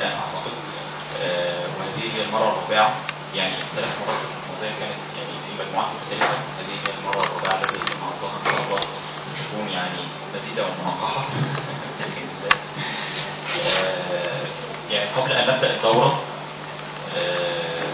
الان اعتقد آه، وهذه هي المره الرابعه يعني ثلاث مرات الماضيه كانت يعني في مجموعات مختلفه هذه هي المره الرابعه التي يتم عرضها ان شاء الله تكون يعني مزيده ومنقحه بإذن الله. آه، يعني قبل ان نبدا الدوره آه،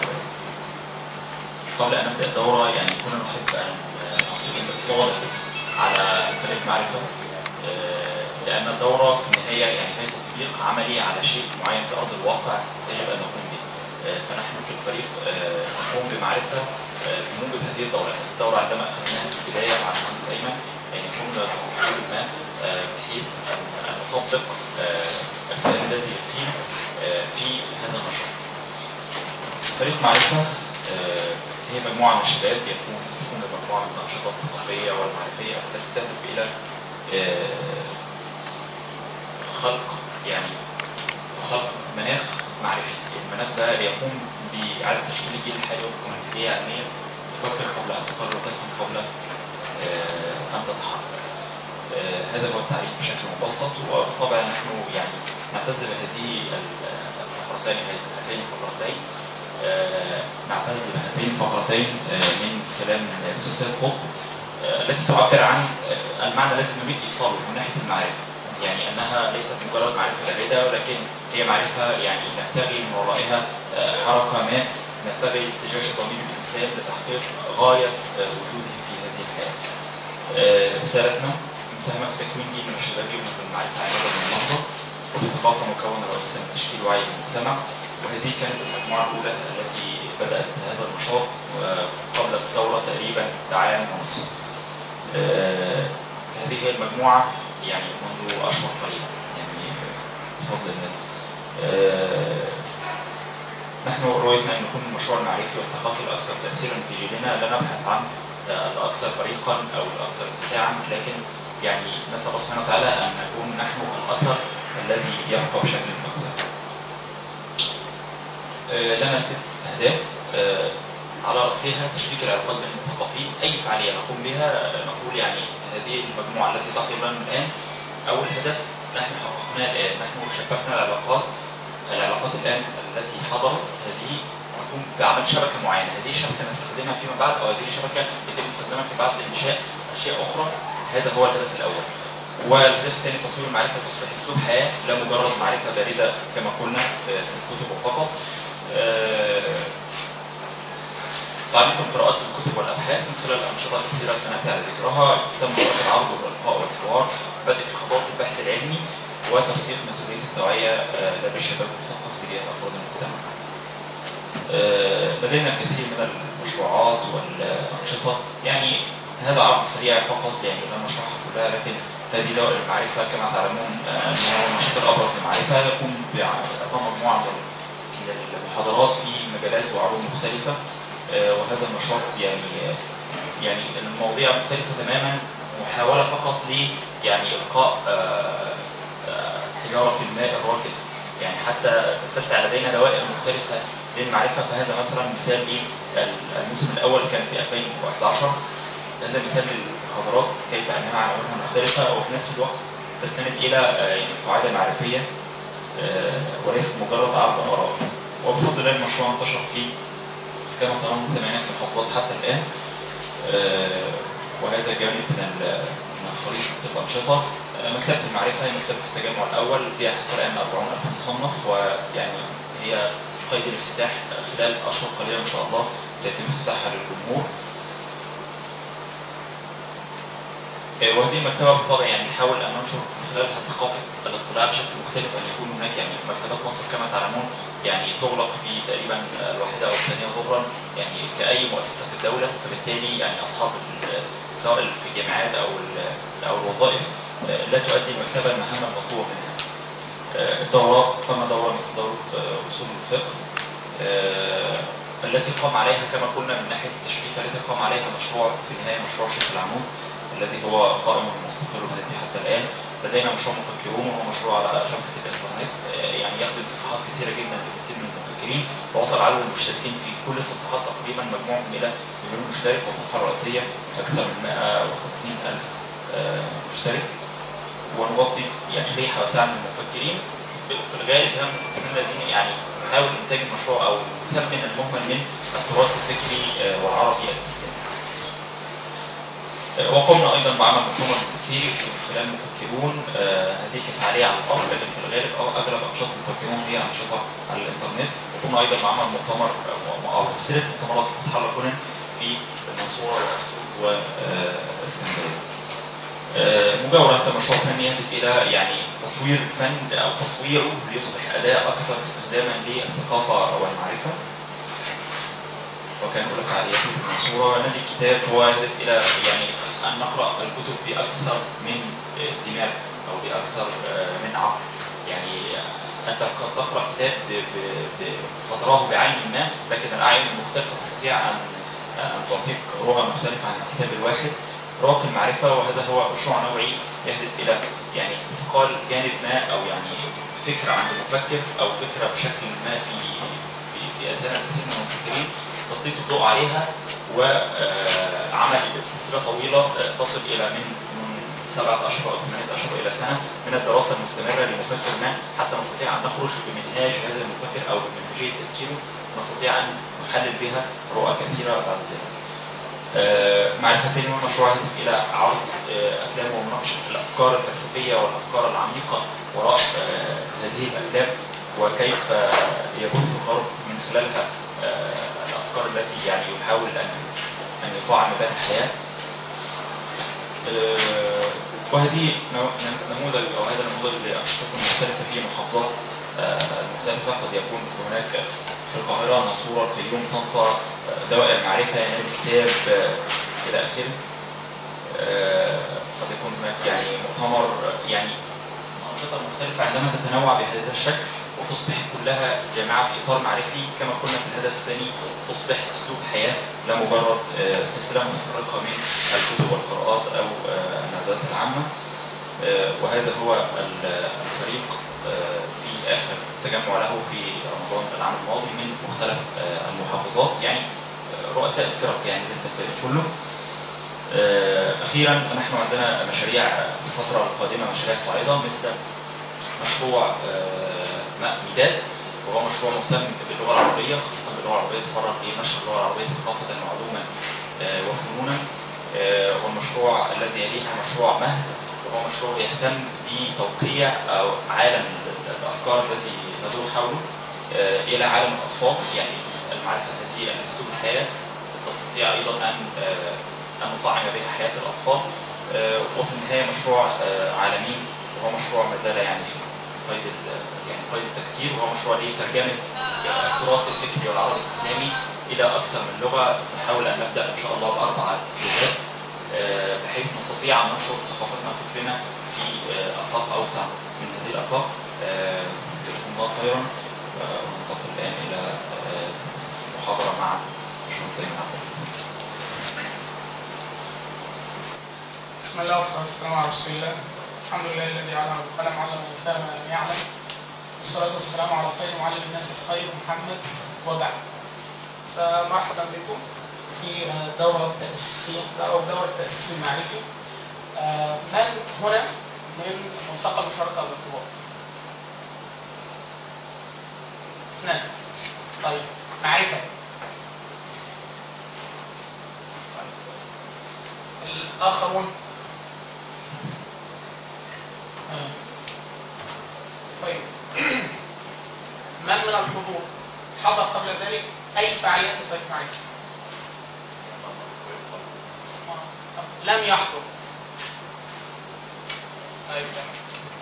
قبل ان نبدا الدوره يعني كنا نحب ان نعطيكم باختصار على فريق معرفه آه، لان الدوره في النهايه يعني هي تطبيق عملي على شيء معين في ارض الواقع يجب ان نقوم به آه، فنحن في الفريق آه، نقوم بمعرفه آه، بموجب هذه الدوره الدوره عندما اخذناها في البدايه مع المهندس ايمن يعني كنا بحلول ما آه، بحيث ان أن نطبق آه، الكلام الذي يقيم آه، في هذا النشاط فريق معرفة آه، هي مجموعة من الشباب يكون تكون مجموعة من الأنشطة الثقافية والمعرفية التي تهدف إلى آه، خلق يعني خلق مناخ معرفي المناخ ده يقوم بإعادة تشكيل الجيل الحالي والكومنتية علمية تفكر قبل أن تقرر وتفهم قبل آه، أن تتحرك آه، هذا هو التعريف بشكل مبسط وبالطبع نحن يعني نعتز بهذه ال- الفقرتين هاتين الفقرتين آه، نعتز بهاتين الفقرتين آه، من كلام الاستاذ سيد قطب آه، التي تعبر عن آه، المعنى الذي نريد ايصاله من ناحيه المعرفه يعني انها ليست مجرد معرفه بارده ولكن هي معرفه يعني نبتغي من ورائها آه، حركه ما نبتغي استجاج ضمير الانسان لتحقيق غايه آه، وجوده في هذه الحياه. آه، رسالتنا مساهمة في تكوين جيل من الشباب يؤمن بالمعرفة عمادا من النهضة وبثقافة مكونة رئيسا لتشكيل وعي المجتمع وهذه كانت المجموعة الأولى التي بدأت هذا النشاط آه، قبل الثورة تقريبا بعام ونصف. آه، هذه هي المجموعة يعني منذ أشهر قليلة يعني بفضل الله. آه، نحن رؤيتنا أن يكون المشروع المعرفي والثقافي الأكثر تأثيرا في جيلنا لا نبحث عن آه، الأكثر فريقا أو الأكثر اتساعا لكن يعني نسأل الله سبحانه وتعالى أن نكون نحن الأثر الذي يبقى بشكل أكثر. آه، لنا ست أهداف آه، على رأسها تشبيك العلاقات بين المثقفين أي فعالية نقوم بها آه، نقول يعني هذه المجموعة التي تحضر لنا الآن أول هدف نحن حققناه الآن نحن شبكنا العلاقات العلاقات الآن التي حضرت هذه نقوم بعمل شبكة معينة هذه الشبكة نستخدمها فيما بعد أو هذه الشبكة يتم استخدامها في بعد إنشاء أشياء أخرى هذا هو الهدف الأول والهدف الثاني تطوير المعرفة تصبح أسلوب حياة لا مجرد معرفة باردة كما قلنا في الكتب فقط آه، تعليق القراءات الكتب والابحاث من خلال الانشطه الكثيره سناتي على ذكرها اقسام مهارات العرض والالقاء والحوار بدء في خطوات البحث العلمي وترسيخ مسؤوليه التوعيه آه، لدى الشباب المثقف تجاه افراد المجتمع. آه، لدينا الكثير من المشروعات والانشطه يعني هذا عرض سريع فقط يعني لا نشرحها كلها لكن هذه دوائر المعرفه كما تعلمون آه، انه النشاط الابرز للمعرفه يقوم باعطاء مجموعه من من المحاضرات في مجالات وعلوم مختلفة آه، وهذا النشاط يعني يعني المواضيع مختلفة تماما محاولة فقط ل يعني إلقاء آه، آه، حجارة في الماء الراكد يعني حتى تتسع لدينا دوائر مختلفة للمعرفة فهذا مثلا مثال للموسم الأول كان في 2011 هذا مثال للمحاضرات كيف أنها عناوينها مختلفة وفي نفس الوقت تستند إلى آه، يعني قاعدة معرفية آه، وليس مجرد عرض آراء وبفضل الله المشروع انتشر في كما ترون ثمانية محافظات حتى الآن آه، وهذا جانب من ال- من خريطة الأنشطة آه، مكتبة المعرفة هي مكتبة في التجمع الأول فيها حتى الآن 40 ألف مصنف ويعني هي قيد الافتتاح خلال أشهر قليلة إن شاء الله سيتم افتتاحها للجمهور آه، وهذه المكتبة بالطبع يعني نحاول أن ننشر من خلالها ثقافة الاطلاع بشكل مختلف أن يكون هناك يعني مكتبات مصر كما تعلمون يعني تغلق في تقريبا الواحدة أو الثانية ظهرا يعني كأي مؤسسة في الدولة فبالتالي يعني أصحاب ال- سواء في الجامعات أو ال- أو الوظائف آه، لا تؤدي المكتبة المهام المطلوبة منها. آه، الدورات قام دورة مثل دورة آه، أصول الفقه آه، التي قام عليها كما قلنا من ناحية التشبيك التي قام عليها مشروع في النهاية مشروع شيخ العمود الذي هو قائم ومستقر بذاته حتى الآن لدينا مشروع مفكرون وهو مشروع على شبكة الإنترنت آه، يعني يخدم صفحات كثيرة جدا لكثير من المفكرين ووصل عدد المشتركين في كل الصفحات تقريبا مجموعهم إلى مليون مشترك والصفحة الرئيسية أكثر من 150 ألف آه، مشترك ونغطي يعني شريحة واسعة من المفكرين في الغالب هم المفكرين الذين يعني يحاول انتاج المشروع او يثمن المهمل من التراث الفكري آه، والعربي الاسلامي. آه، وقمنا ايضا بعمل مؤتمر تنسيقي من خلال مفكرون آه، هذه كفعاليه على الارض لكن في الغالب أو- اغلب انشطه المفكرون هي انشطه على الانترنت وقمنا ايضا بعمل مؤتمر آه، او سلسله مؤتمرات فتح الله كونن في المنصوره واسيوط واسكندريه. آه، مجاورة هذا المشروع الفني يهدف إلى يعني تطوير الفن أو تطويره ليصبح أداة أكثر استخداما للثقافة والمعرفة وكان أولى فعالياته في المنصورة نادي الكتاب هو يهدف إلى يعني أن نقرأ الكتب بأكثر من آه، دماغ أو بأكثر آه، من عقل يعني آه، أنت قد تقرأ كتاب ب- ب- ب- فتراه بعين ما لكن الأعين المختلفة تستطيع أن أن تعطيك رؤى مختلفة عن الكتاب الواحد رواق المعرفة وهذا هو مشروع نوعي يهدف إلى يعني استقال جانب ما أو يعني فكرة عند المفكر أو فكرة بشكل ما في في في أذهان كثير من المفكرين تسليط الضوء عليها وعمل سلسلة طويلة آه، تصل إلى من من سبعة أشهر أو ثمانية أشهر إلى سنة من الدراسة المستمرة لمفكر ما حتى نستطيع أن نخرج بمنهاج هذا المفكر أو بمنهجية تفكيره نستطيع أن نحلل بها رؤى كثيرة بعد ذلك. آه، معرفة سينما مشروع يهدف إلى عرض آه، أفلام ومناقشة الأفكار الفلسفية والأفكار العميقة وراء آه، هذه الأفلام وكيف آه، يبث الغرب من خلالها آه، الأفكار التي يعني يحاول أن أن يطاع مبادئ الحياة آه، وهذه نمو- نموذج أو هذا النموذج لأنشطة مختلفة في محافظات آه، مختلفة قد يكون هناك في القاهرة منصورة الفيوم طنطا آه، دوائر معرفة نادي كتاب آه، إلى آخره آه، قد يكون هناك يعني مؤتمر آه، يعني الأنشطة المختلفة عندما تتنوع بهذا الشكل وتصبح كلها جامعة في إطار معرفي كما قلنا في الهدف الثاني تصبح أسلوب حياة لا مجرد آه، سلسلة متفرقة من الكتب والقراءات أو آه، الندوات العامة آه، وهذا هو ال- الفريق آه، في آخر تجمع له في رمضان العام الماضي من مختلف آه، المحافظات يعني آه، رؤساء الفرق يعني ليس الفريق كله آه، أخيرا نحن عندنا مشاريع في الفترة القادمة مشاريع صاعدة مثل مشروع آه، ماء ميداد وهو مشروع مهتم باللغة العربية خاصة باللغة العربية تفرغ لنشر اللغة العربية ثقافة وعلوما آه، وفنونا آه، والمشروع الذي يليه مشروع مهد وهو مشروع يهتم بتوقيع أو عالم الأفكار التي تدور حوله آه، إلى عالم الأطفال يعني المعرفة التي أسلوب الحياة تستطيع أيضا أن آه، أن نطعم به حياة الأطفال آه، وفي النهاية مشروع آه، عالمي وهو مشروع ما زال يعني قيد ال- يعني قيد التفكير وهو مشروع لترجمة التراث الفكري والعربي الإسلامي إلى أكثر من لغة نحاول أن نبدأ إن شاء الله بأربع لغات آه، بحيث نستطيع أن ننشر ثقافتنا وفكرنا في آه، آفاق أوسع من هذه الآفاق آه، جزاكم الله خيرا آه، وننتقل الآن إلى آه، محاضرة مع باشمهندس أيمن عبد الرحيم. بسم الله والصلاة والسلام على رسول الله الحمد لله الذي علم بالقلم علم الإنسان ما لم يعلم والصلاة والسلام على خير معلم الناس الخير محمد وبعد فمرحبا بكم في الدورة التأسيسية أو الدورة التأسيس المعرفي آه، من هنا من ملتقى المشاركة والارتباط اثنان طيب معرفة طيب. الآخرون آه. طيب من من الحضور حضر قبل ذلك أي فعاليات في فريق معرفة؟ طب لم يحضر طيب تمام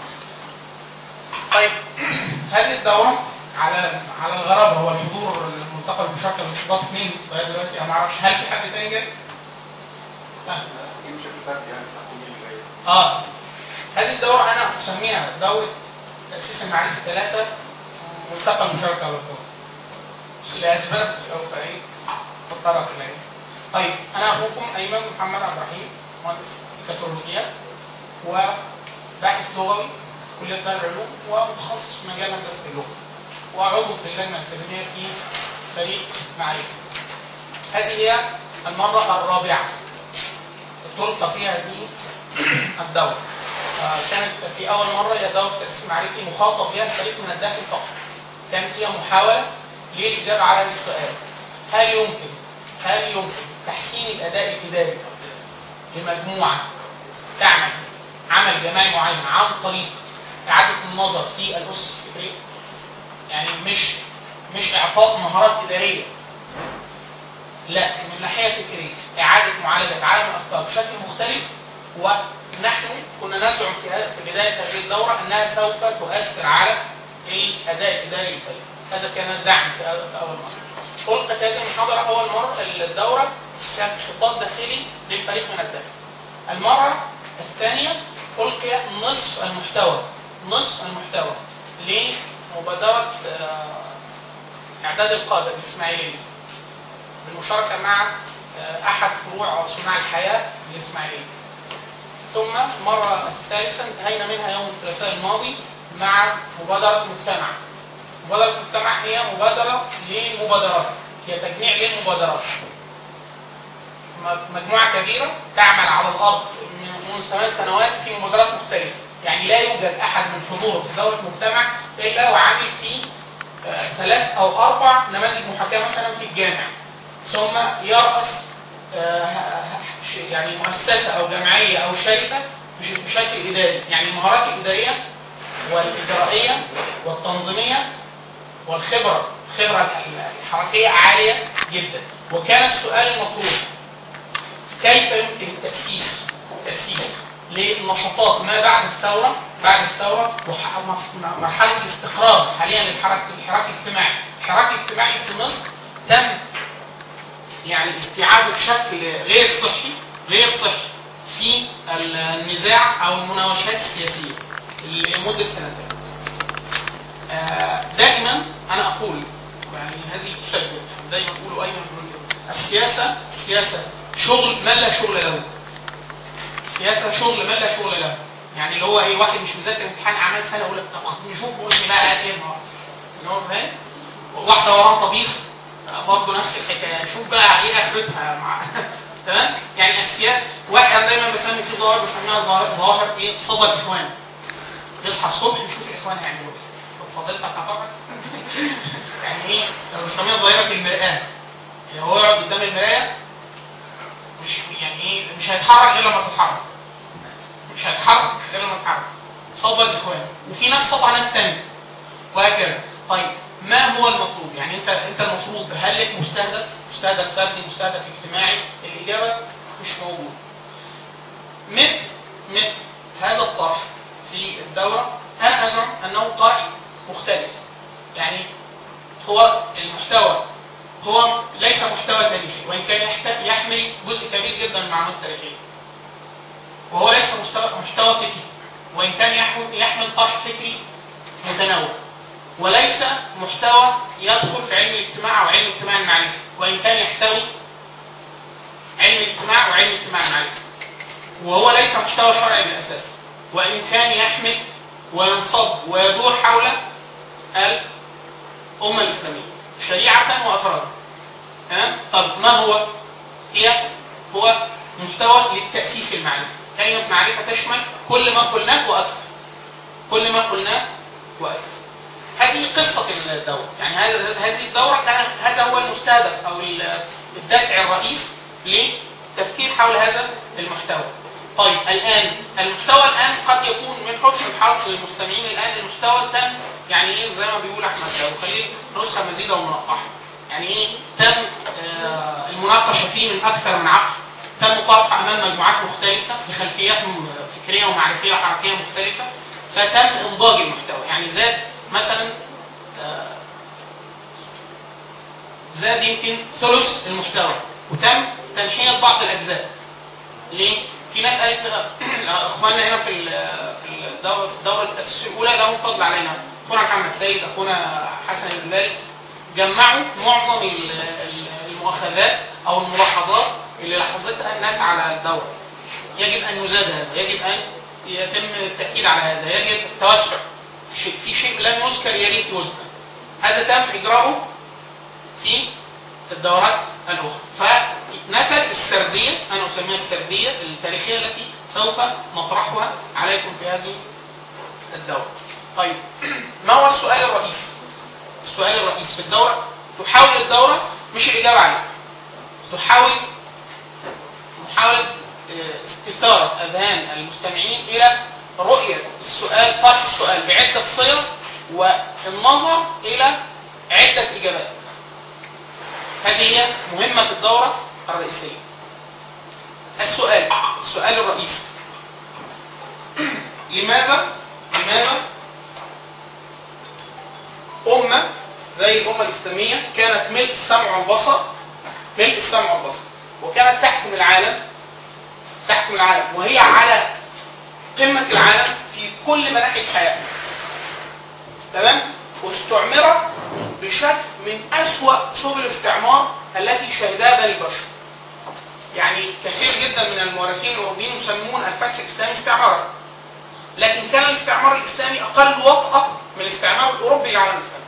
طيب هذه الدورة على على الغرابة هو الحضور الملتقى المشاركة الارتباط اثنين لغاية دلوقتي أنا ما أعرفش هل في حد تاني جاي؟ آه. يمشي بشكل يعني تحكمي اللي جاي اه هذه الدورة أنا أسميها دورة تأسيس المعرفة ثلاثة ملتقى المشاركة والارتباط لأسباب سوف إيه تتطرق إليها. طيب أنا أخوكم أيمن محمد عبد الرحيم مهندس ميكاترونيات وباحث لغوي في كلية دار العلوم ومتخصص في مجال هندسة اللغة وعضو في اللجنة الأكاديمية في فريق معرفة. هذه هي المرة الرابعة تلقى فيها هذه الدورة. آه، كانت في أول مرة هي دورة تأسيس معرفي مخاطب بها الفريق من الداخل فقط. كان فيها محاولة للإجابة على هذا السؤال هل يمكن هل يمكن تحسين الأداء الإداري لمجموعة تعمل عمل جماعي معين عن طريق إعادة النظر في الأسس الفكرية يعني مش مش إعطاء مهارات إدارية لا من ناحية فكرية إعادة معالجة عالم الأفكار بشكل مختلف ونحن كنا نزعم في هذا- في بداية هذه الدورة أنها سوف تؤثر على الأداء الإداري للفريق هذا كان الزعم في أول في أول مرة ألقت هذه المحاضرة أول مرة الدورة كان خطاب داخلي للفريق من الداخل المرة الثانية ألقي نصف المحتوى نصف المحتوى لمبادرة آه، إعداد القادة الإسماعيلية بالمشاركة مع آه، أحد فروع صناع الحياة الإسماعيلية ثم المرة الثالثة انتهينا منها يوم الثلاثاء الماضي مع مبادرة مجتمع مبادرة مجتمع هي مبادرة للمبادرات هي تجميع للمبادرات م- مجموعة كبيرة تعمل على الأرض من منذ ثمان سنوات في مبادرات مختلفة يعني لا يوجد أحد من حضوره في دورة مجتمع إلا وعامل في آه، ثلاث أو أربع نماذج محاكاة مثلا في الجامع ثم يرأس آه، ش- يعني مؤسسة أو جمعية أو شركة بش- بشكل إداري يعني المهارات الإدارية والإجرائية والتنظيمية والخبرة الخبرة الحركية عالية جدا وكان السؤال المطروح كيف يمكن التأسيس التأسيس للنشاطات ما بعد الثورة بعد الثورة ومرحلة الاستقرار حاليا للحركة الحراك الاجتماعي الحراك الاجتماعي في مصر تم يعني استيعابه بشكل غير صحي غير صحي في النزاع او المناوشات السياسيه لمده سنتين. آه، دائما انا اقول يعني هذه تشبه دائما اقول ايمن بيقول كده، السياسه السياسه شغل من لا شغل له. السياسه شغل من لا شغل له. يعني اللي هو ايه واحد مش مذاكر امتحان اعمال سنه يقول لك طب نشوف قول لي بقى ايه النهارده. اللي هو فاهم؟ واحده وراها طبيخ برضه نفس الحكايه شوف بقى ايه اخرتها مع تمام يعني السياسه واحد أنا دايما بسمي في ظواهر بسميها ظاهر ظواهر ايه صدى الاخوان يصحى الصبح يشوف الاخوان هيعملوا ايه طب فضيلتك هتقعد يعني ايه لو بنسميها ظاهره المرآة اللي هو يقعد قدام المرايه مش يعني ايه مش هيتحرك غير لما تتحرك مش هيتحرك غير لما تتحرك صدى الاخوان وفي ناس صدى ناس تانية وهكذا طيب ما هو المطلوب يعني انت انت المفروض هل لك مستهدف مستهدف فردي مستهدف اجتماعي الاجابه مش موجود مثل مثل هذا الطرح في الدوره انا ازعم انه طرح مختلف يعني هو المحتوى هو ليس محتوى تاريخي وان كان يحت- يحمل جزء كبير جدا من المعلومات التاريخيه وهو ليس مستوى محتوى فكري وان كان يحمل يحمل طرح فكري متنوع وليس محتوى يدخل في علم الاجتماع او علم اجتماع المعرفه وان كان يحتوي علم الاجتماع وعلم اجتماع المعرفه وهو ليس محتوى شرعي بالاساس وان كان يحمل وينصب ويدور حول الامه الاسلاميه شريعه وافرادا تمام طب ما هو هي هو محتوى للتاسيس المعرفي كلمه معرفه تشمل كل ما قلناه واكثر كل ما قلناه واكثر هذه قصة الدورة يعني هذا هذه الدورة كان هذا هو المستهدف أو ال- الدافع الرئيس للتفكير حول هذا المحتوى طيب الآن المحتوى الآن قد يكون من حسن الحظ للمستمعين الآن المحتوى تم يعني إيه زي ما بيقول أحمد أبو خليل نسخة مزيدة ومنقحة يعني إيه تم آه، المناقشة فيه من أكثر من عقل تم طرحه أمام مجموعات مختلفة بخلفيات م- فكرية ومعرفية وحركية مختلفة فتم إنضاج المحتوى يعني زاد مثلا آه، زاد يمكن ثلث المحتوى وتم تنحية بعض الأجزاء ليه؟ في ناس قالت لا، اخواننا هنا في ال- في الدوره في الدوره التاسيس الاولى لهم فضل علينا اخونا محمد سيد اخونا حسن البلالي جمعوا معظم ال- ال- المؤاخذات او الملاحظات اللي لاحظتها الناس على الدوره يجب ان يزاد هذا يجب ان يتم التاكيد على هذا يجب التوسع شيء- في شيء لم يذكر يا ريت يذكر هذا تم اجراؤه في الدورات الاخرى فنتج السرديه انا اسميها السرديه التاريخيه التي سوف نطرحها عليكم في هذه الدوره. طيب ما هو السؤال الرئيسي؟ بس الدوره تحاول الدوره مش الاجابه عليها تحاول محاوله آه، استثاره اذهان المستمعين الى رؤيه السؤال طرح السؤال بعده صيغ والنظر الى عده اجابات هذه هي مهمه الدوره الرئيسيه السؤال السؤال الرئيسي لماذا لماذا أمة زي الأمة الإسلامية كانت ملء السمع والبصر ملء السمع والبصر وكانت تحكم العالم تحكم العالم وهي على قمة العالم في كل مناحي الحياة تمام واستعمرت بشكل من أسوأ سبل الاستعمار التي شهدها بني البشر يعني كثير جدا من المؤرخين الاوروبيين يسمون الفتح الاسلامي استعمارا لكن كان الاستعمار الاسلامي اقل وطأة من الاستعمار الاوروبي للعالم الاسلامي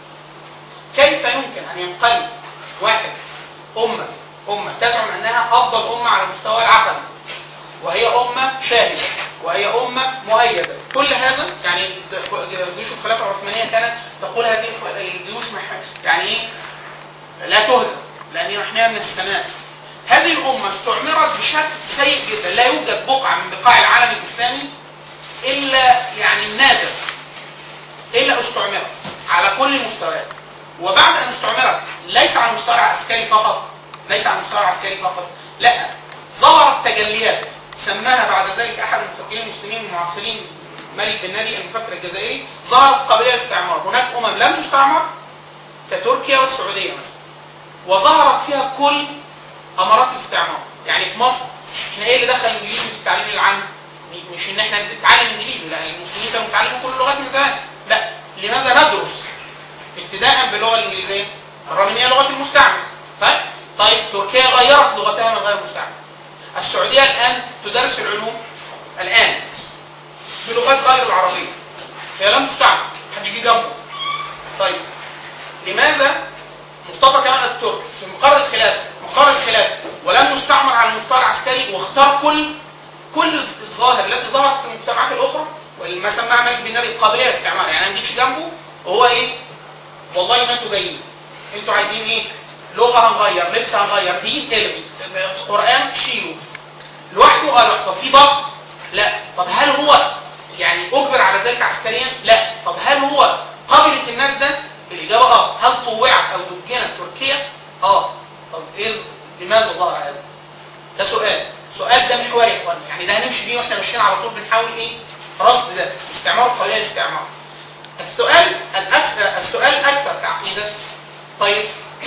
كيف يمكن ان ينقلب واحد امه امه تزعم انها افضل امه على المستوى العقلي وهي امه شاهده وهي امه مؤيده كل هذا يعني جيوش الخلافه العثمانيه كانت تقول هذه الجيوش مح- يعني ايه لا تهزم لان محميه من السماء هذه الامه استعمرت بشكل سيء جدا لا يوجد بقعه من بقاع العالم الاسلامي الا يعني النادر الا استعمرت على كل المستويات وبعد ان استعمرت ليس على المستوى العسكري فقط ليس على المستوى العسكري فقط لا ظهرت تجليات سماها بعد ذلك احد المفكرين المسلمين المعاصرين ملك بن نبي المفكر الجزائري ظهرت قابليه للاستعمار هناك امم لم تستعمر كتركيا والسعوديه مثلا وظهرت فيها كل امارات الاستعمار يعني في مصر احنا ايه اللي دخل الانجليزي في التعليم العام م- مش ان احنا نتعلم انجليزي لا المسلمين كانوا بيتعلموا كل اللغات من زمان لا لماذا ندرس ابتداء باللغه الانجليزيه الرغم ان هي لغه المستعمر طيب طيب تركيا غيرت لغتها من غير المستعمر السعوديه الان تدرس العلوم الان بلغات غير العربيه هي لم تستعمر محدش جه جنبه طيب لماذا مصطفى كمال الترك في مقر الخلافه مقر الخلافه ولم يستعمر على المستوى العسكري واختار كل كل الظاهر التي ظهرت في المجتمعات الاخرى واللي ما سماها ملك بن نبي قابليه للاستعمار يعني ما نجيش جنبه وهو ايه والله ما انتوا جايين انتوا عايزين ايه لغه هنغير لبس هنغير دين الغي قران شيلوا لوحده قال لا. طب في ضغط لا طب هل هو يعني اجبر على ذلك عسكريا لا طب هل هو قبلت الناس ده الاجابه اه هل طوعت او دجنت تركيا اه طب ايه لماذا ظهر هذا ده سؤال سؤال ده محوري يا اخوانا يعني ده هنمشي بيه واحنا ماشيين على طول بنحاول ايه رصد ده استعمار قليل استعمار السؤال الأكثر السؤال الاكثر تعقيدا طيب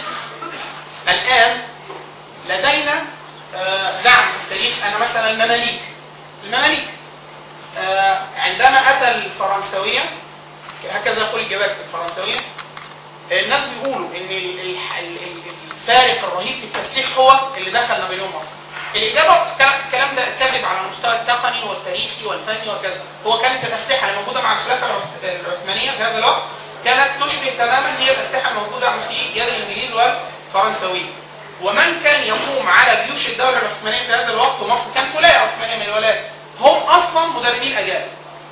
الان لدينا آه، زعم في التاريخ ان مثلا المماليك المماليك آه، عندما اتى الفرنسويه هكذا يقول الجبات الفرنسويه الناس بيقولوا ان ال- ال- ال- ال- الفارق الرهيب في التسليح هو اللي دخل نابليون مصر. الاجابه الكلام- الكلام ده كذب على المستوى التقني والتاريخي والفني وكذا، هو كانت الاسلحه اللي موجوده مع الخلافه العث- العثمانيه في هذا الوقت كانت تشبه تماما هي الاسلحه الموجوده في يد الانجليز والفرنسويين. ومن كان يقوم على جيوش الدوله العثمانيه في هذا الوقت ومصر كانت ولايه عثمانيه من الولايات هم اصلا مدربين اجانب.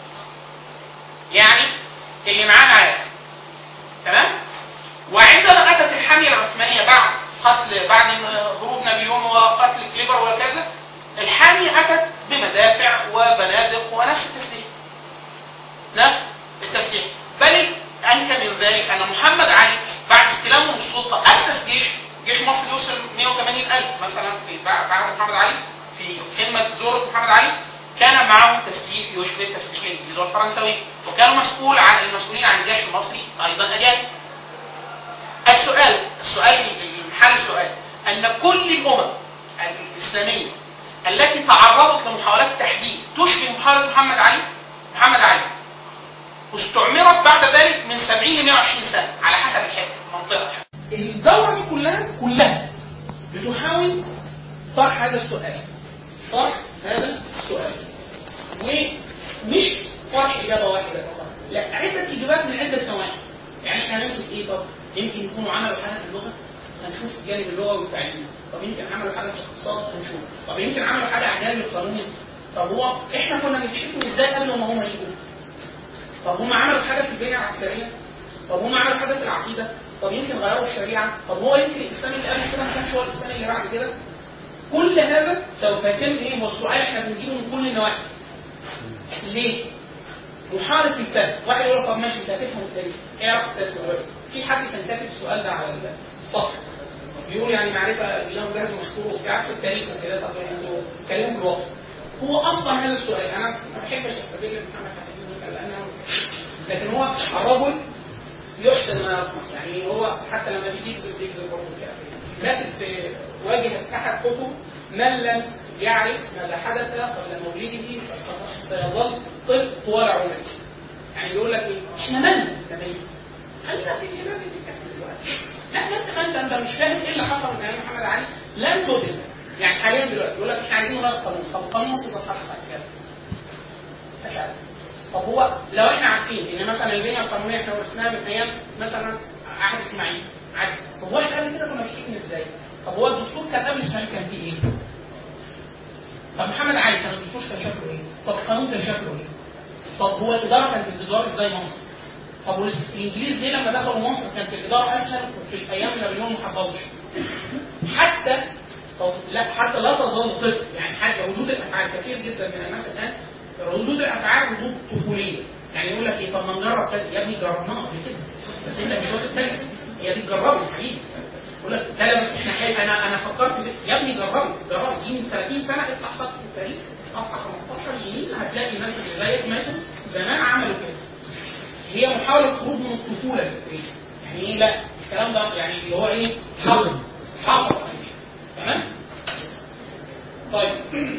يعني اللي معاه عارف تمام؟ وعندما اتت الحميه العثمانيه بعد قتل بعد هروب نابليون وقتل كليبر وكذا الحامية اتت بمدافع وبنادق ونفس التسليح نفس التسليح بل انكى من ذلك ان محمد علي بعد استلامه من السلطه اسس جيش جيش مصر يوصل 180 الف مثلا في بعد بعد محمد علي في قمه ذروه محمد علي كان معهم تسليح يشبه تسليح الانجليز والفرنساويين وكانوا مسؤول عن المسؤولين عن الجيش المصري ايضا اجانب السؤال السؤال المحل السؤال ان كل الامم الاسلاميه التي تعرضت لمحاولات تحديد تشبه محاوله محمد علي محمد علي استعمرت بعد ذلك من 70 ل 120 سنه على حسب الحته المنطقه يعني. الدوره دي كلها كلها بتحاول طرح هذا السؤال طرح هذا السؤال ومش طرح اجابه واحده فقط لا عده اجابات من عده نواحي يعني احنا هنمسك ايه طب يمكن يكونوا عملوا حاجه في اللغه هنشوف الجانب اللغوي والتعليمي طب يمكن عملوا حاجه في الاقتصاد هنشوف طب يمكن عملوا حاجه على الجانب القانوني طب هو احنا كنا بنشوفهم ازاي قبل ما هم يجوا طب هم عملوا حاجه في البنيه العسكريه طب هم عملوا حاجه في العقيده طب يمكن غيروا الشريعه طب هو يمكن الاسلام اللي قبل كده ما كانش هو الاسلام اللي بعد كده كل هذا سوف يتم ايه هو السؤال احنا بنجيبه من كل النواحي ليه؟ محارب في الفهم واحد يقول لك طب ماشي انت هتفهم التاريخ ايه علاقه التاريخ دلوقتي؟ في حد كان كاتب السؤال ده على السطح بيقول يعني معرفه له جهد مشهور وبتاع في التاريخ وكده طب يعني انتوا اتكلموا في الواقع هو اصلا هذا السؤال انا ما بحبش استدل محمد حسين مثلا لان أنا- لكن هو الرجل يحسن ما يصنع يعني هو حتى لما بيجي يكذب بيكذب برضه كده لكن في واجهه احد كتب من لم يعرف ماذا حدث قبل مولده سيظل طفل طوال عمره يعني بيقول لك ايه احنا من كميت خلينا في الامام اللي بيتكلم دلوقتي لا ما انت ما انت انت مش فاهم ايه اللي حصل من ايام محمد علي لن تدرك يعني حاليا دلوقتي يقول لك احنا عايزين نغير القانون طب القانون مصر بتتحدث عن كده مش عارف طب هو لو احنا عارفين ان مثلا البنيه القانونيه احنا ورثناها من ايام مثلا عهد اسماعيل عارف طب هو احنا قبل كده كنا ماشيين ازاي؟ طب هو الدستور كان قبل اسماعيل كان فيه ايه؟ طب محمد علي كان الدستور كان شكله ايه؟ طب القانون كان شكله ايه؟ طب هو الاداره كانت بتدار ازاي مصر؟ طب والانجليز ليه لما دخلوا مصر كانت الاداره اسهل في الايام اللي قبلهم ما حصلش؟ حتى طب لا حتى لا تظل طفل يعني حتى ردود الافعال كثير جدا من الناس الان ردود الافعال ردود طفوليه يعني يقول لك ايه طب ما نجرب كذا يا ابني جربناها قبل كده بس انت مش واخد بالك هي دي تجربها يا حبيبي يقول لك لا لا بس احنا حي... انا انا فكرت في... يا ابني جربي جربي دي من 30 سنه افتح صفحه التاريخ صفحه 15 يمين هتلاقي الناس اللي زيك ماتوا زمان عملوا كده هي محاوله خروج من الطفوله الفكريه يعني ايه لا الكلام ده يعني اللي هو ايه حصل حصل تمام طيب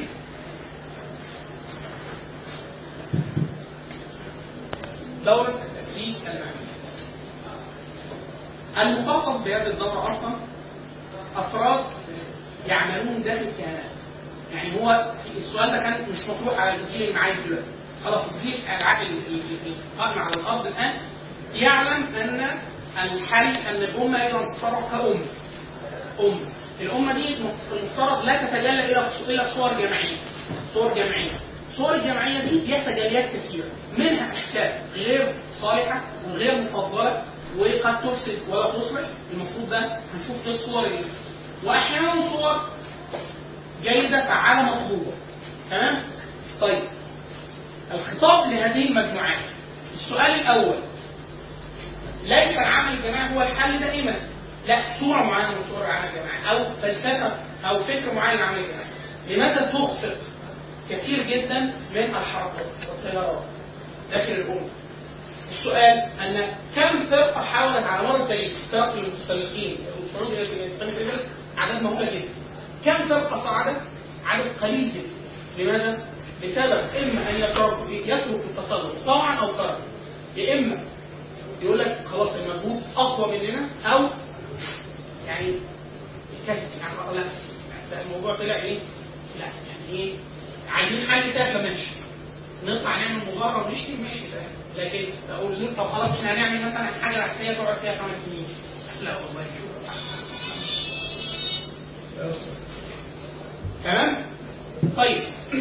دورة التأسيس المعرفي المخاطب بهذه الدورة أصلا أفراد يعملون داخل كيانات يعني هو السؤال ده كان مش مطروح على الجيل اللي معايا دلوقتي خلاص الجيل العقل القائم على الأرض الآن يعلم أن الحل أن الأمة يجب أن تتصرف كأمة أمة الأمة دي المفترض لا تتجلى إلى إلى صور جماعية صور جماعية الصور الجماعية دي ليها تجليات كثيرة منها أشكال غير صالحة وغير مفضلة وقد تفسد ولا تصلح المفروض ده هنشوف ايه الصور اللي واحيانا صور جيدة فعالة مطلوبة تمام؟ طيب الخطاب لهذه المجموعات السؤال الأول ليس العمل الجماعي هو الحل دائما لا صورة معينة من صور العمل الجماعي أو فلسفة أو فكر معين للعمل الجماعي لماذا تخفق كثير جدا من الحركات والتيارات داخل الأمة السؤال أن كم فرقة حاولت على مر التاريخ فرق المتسلقين الصعود إلى الإسلام أعداد مهولة جدا كم فرقة صعدت؟ عدد قليل جدا لماذا؟ بسبب إما أن يترك يترك التسلط طوعا أو كرها يا إما يقول لك خلاص المجهود أقوى مننا أو يعني كسب يعني لا ده الموضوع طلع إيه؟ لا يعني إيه؟ عايزين حل سهل ماشي نطلع نعمل مظاهره ونشتم ماشي سهل لكن اقول له طب خلاص احنا هنعمل مثلا حاجه عكسيه تقعد فيها خمس سنين لا والله شوف تمام طيب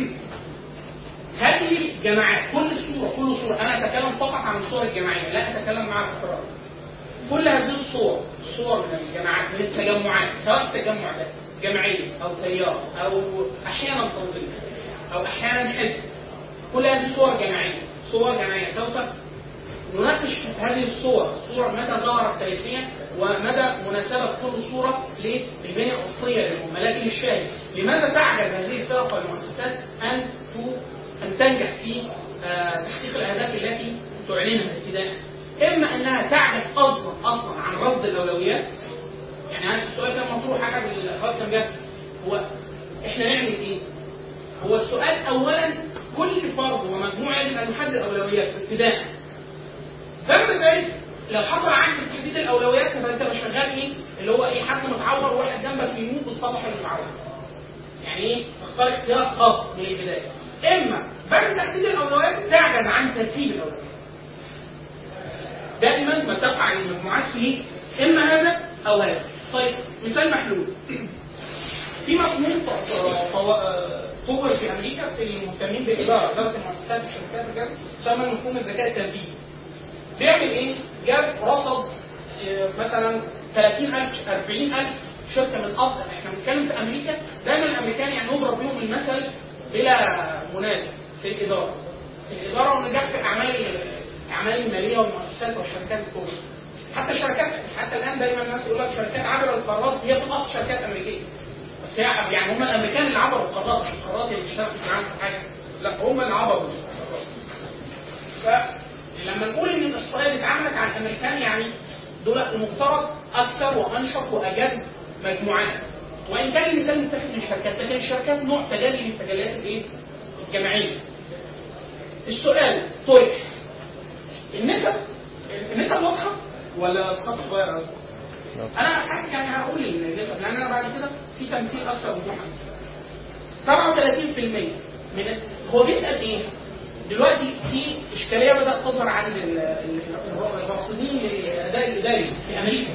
هذه الجماعات كل صوره كل صوره انا اتكلم فقط عن الصور الجماعيه لا اتكلم مع الافراد كل هذه الصور الصور من الجماعات من التجمعات سواء التجمع ده جمعيه او تيار او احيانا تنظيم او احيانا حزب كل هذه صور جماعيه صور جماعيه سوف نناقش هذه الصور الصور متى ظهرت تاريخيا ومدى مناسبة كل صورة للبنية الأصلية للأمة لكن الشاهد لماذا تعجز هذه الفرق والمؤسسات أن أن تنجح في تحقيق الأهداف التي تعلنها ابتداء إما أنها تعجز أصلا أصلا عن رصد الأولويات يعني هذا السؤال كان مطروح أحد الأخوات كان بيسأل هو إحنا نعمل إيه؟ هو السؤال أولا كل فرد ومجموعة يجب أن يحدد أولوياته ابتداء بعد ذلك لو حصل عكس تحديد الاولويات فانت مش شغال ايه اللي هو ايه حد متعور وواحد جنبك بيموت بتصلح المتعور يعني ايه تختار اختيار خاص من البدايه اما بعد تحديد الاولويات تعجز عن ترتيب الاولويات دائما ما تقع المجموعات في اما هذا او هذا طيب مثال محلول في مفهوم طور في امريكا في المهتمين بالاداره اداره المؤسسات والشركات وكذا يسمى مفهوم الذكاء التنفيذي بيعمل ايه؟ جاب رصد آه، مثلا 30000 40000 شركه من افضل احنا بنتكلم في امريكا دايما الامريكان يعني نضرب بيهم المثل بلا منازع في الاداره في الاداره والنجاح في الاعمال الاعمال الماليه والمؤسسات والشركات الكبرى حتى الشركات حتى الان دايما الناس يقول لك شركات عبر القارات هي في الاصل شركات امريكيه بس هي يعني هم الامريكان اللي عبروا القارات مش القارات اللي اشتغلت معاهم في حاجه لا هم اللي عبروا القارات فلما نقول ان الاحصائيه دي اتعملت عن الامريكان يعني دول المفترض اكثر وانشط واجد مجموعات وان كان المثال متاخد من الشركات لكن الشركات نوع تجلي من تجليات الايه؟ الجماعيه. السؤال طرح النسب النسب واضحه ولا الخط صغير قوي؟ انا يعني هقول النسب لان انا بعد كده في تمثيل اكثر وضوحا 37% من هو بيسال ايه؟ دلوقتي في اشكاليه بدات تظهر عند ال- ال- الراصدين للاداء الاداري في امريكا.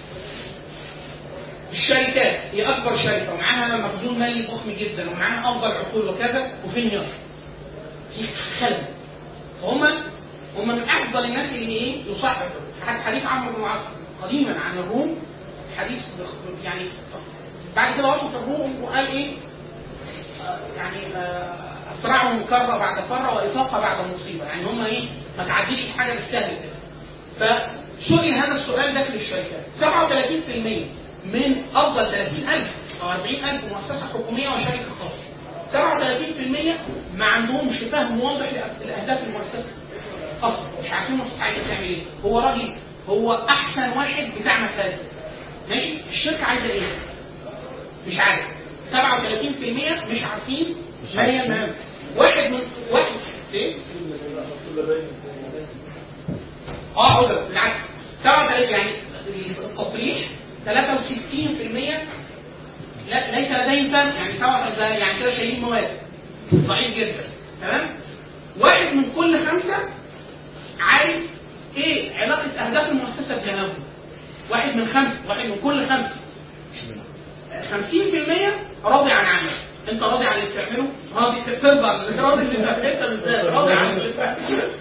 الشركات هي اكبر شركه ومعاها مخزون مالي ضخم جدا ومعاها افضل عقول وكذا وفي انهيار. في خلل. فهم هم من افضل الناس اللي ايه يصحح حديث عمرو بن العاص قديما عن الروم حديث بخ- يعني بعد كده وصف الروم وقال ايه آه، يعني آه، اسرعهم كره بعد فره وافاقه بعد مصيبه يعني هم ايه ما تعديش الحاجه بالسهل كده فسئل هذا السؤال داخل الشركات 37% من افضل 30000 او 40000 مؤسسه حكوميه وشركه خاصه 37% ما عندهمش فهم واضح لأ- لاهداف المؤسسه اصلا مش عارفين المؤسسه عايزه تعمل ايه هو راجل هو احسن واحد بتاع مخازن ماشي الشركه عايزه ايه مش عارف 37% مش عارفين مش ما هي عارفين. المهام واحد من واحد ليه؟ اه اقول لك بالعكس 37 يعني التطريح 63% لا ليس لديهم فهم يعني 37 يعني كده شايلين مواد ضعيف جدا تمام واحد من كل خمسه عارف ايه علاقه اهداف المؤسسه بجنبه واحد من خمسه واحد من كل خمسه 50% راضي عن عمله انت راضي عن اللي بتعمله راضي ترضى راضي اللي بتعمله انت بالذات راضي عن اللي بتعمله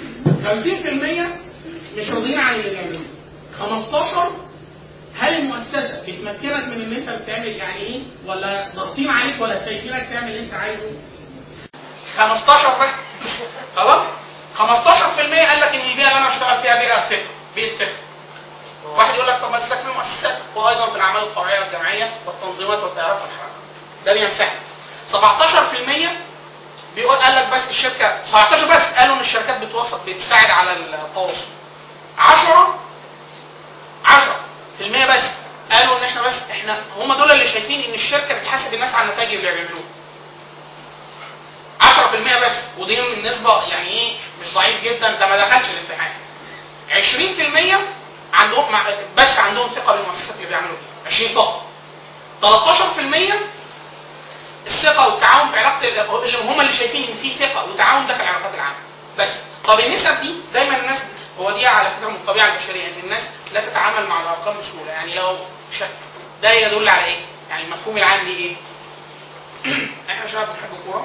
50% مش راضيين عن اللي بيعملوه 15 هل المؤسسه بتمكنك من ان انت بتعمل يعني ايه ولا ضاغطين عليك ولا سايبينك تعمل اللي انت عايزه 15 بس خلاص 15% قال لك ان البيئه اللي انا هشتغل فيها بيئه فكر بيئه فكر واحد يقول لك طب ما سيبك من المؤسسات وايضا في الاعمال الطوعيه والجمعيه والتنظيمات والتيارات والحركات ده بينسحب 17% بيقول قال لك بس الشركه 17 بس قالوا ان الشركات بتوسط بتساعد على التواصل 10 10% بس قالوا ان احنا بس احنا هم دول اللي شايفين ان الشركه بتحاسب الناس على النتائج اللي بيعملوها 10% بس ودي من نسبه يعني ايه مش ضعيف جدا ده ما دخلش الامتحان 20% عندهم مع- بس عندهم ثقه بالمؤسسات اللي بيعملوا فيها 20 فقط 13% الثقه والتعاون في علاقه اللي هم اللي شايفين ان في ثقه وتعاون ده في العلاقات العامه بس طب النسب دي دايما الناس هو دي على فكره من الطبيعه البشريه ان الناس لا تتعامل مع الارقام بسهوله يعني لو شك ده يدل على ايه؟ يعني المفهوم العام دي ايه؟ احنا شباب بنحب الكوره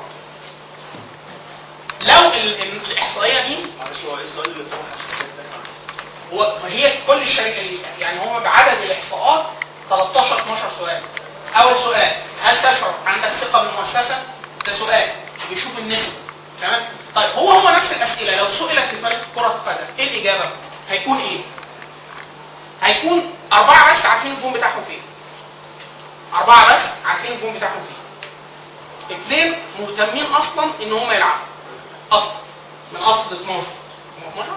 لو ال- ال- الاحصائيه دي معلش هو ايه السؤال اللي طرح الشركات ده؟ هو هي كل الشركه يعني هم بعدد الاحصاءات 13 12 سؤال اول سؤال هل تشعر عندك ثقه بالمؤسسه ده سؤال بيشوف النسبه تمام طيب هو هو نفس الاسئله لو سئلت في فريق كره القدم ايه الاجابه هيكون ايه هيكون اربعه بس عارفين الجون بتاعهم فين اربعه بس عارفين الجون بتاعهم فين اثنين مهتمين اصلا ان هم يلعبوا اصلا من اصل 12 12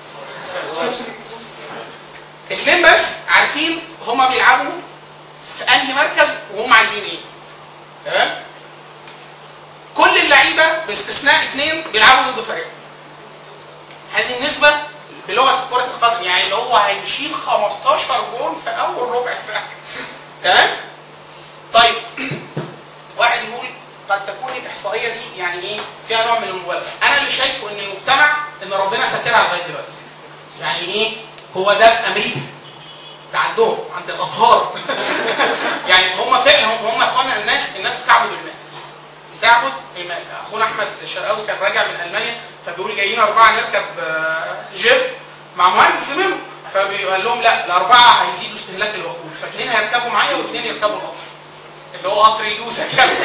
اثنين بس عارفين هما بيلعبوا في انهي مركز وهم عايزين ايه تمام كل اللعيبه باستثناء اثنين بيلعبوا ضد فريق هذه النسبه بلغه كره القدم يعني اللي هو هيشيل 15 جول في اول ربع ساعه تمام طيب واحد يقول قد تكون الاحصائيه دي يعني ايه فيها نوع من المبالغه انا اللي شايفه ان المجتمع ان ربنا ساترها لغايه دلوقتي يعني ايه هو ده في امريكا ده عندهم عند الاطهار يعني هم فعلا هم هم اخوانا الناس الناس بتعبد الماء بتعبد الماء اخونا احمد الشرقاوي كان راجع من المانيا فبيقول جايين اربعه نركب آه، جيب مع مهندس زميله فبيقول لهم لا الاربعه هيزيدوا استهلاك الوقود فاثنين هيركبوا معايا واثنين يركبوا القطر اللي هو قطر يدوسك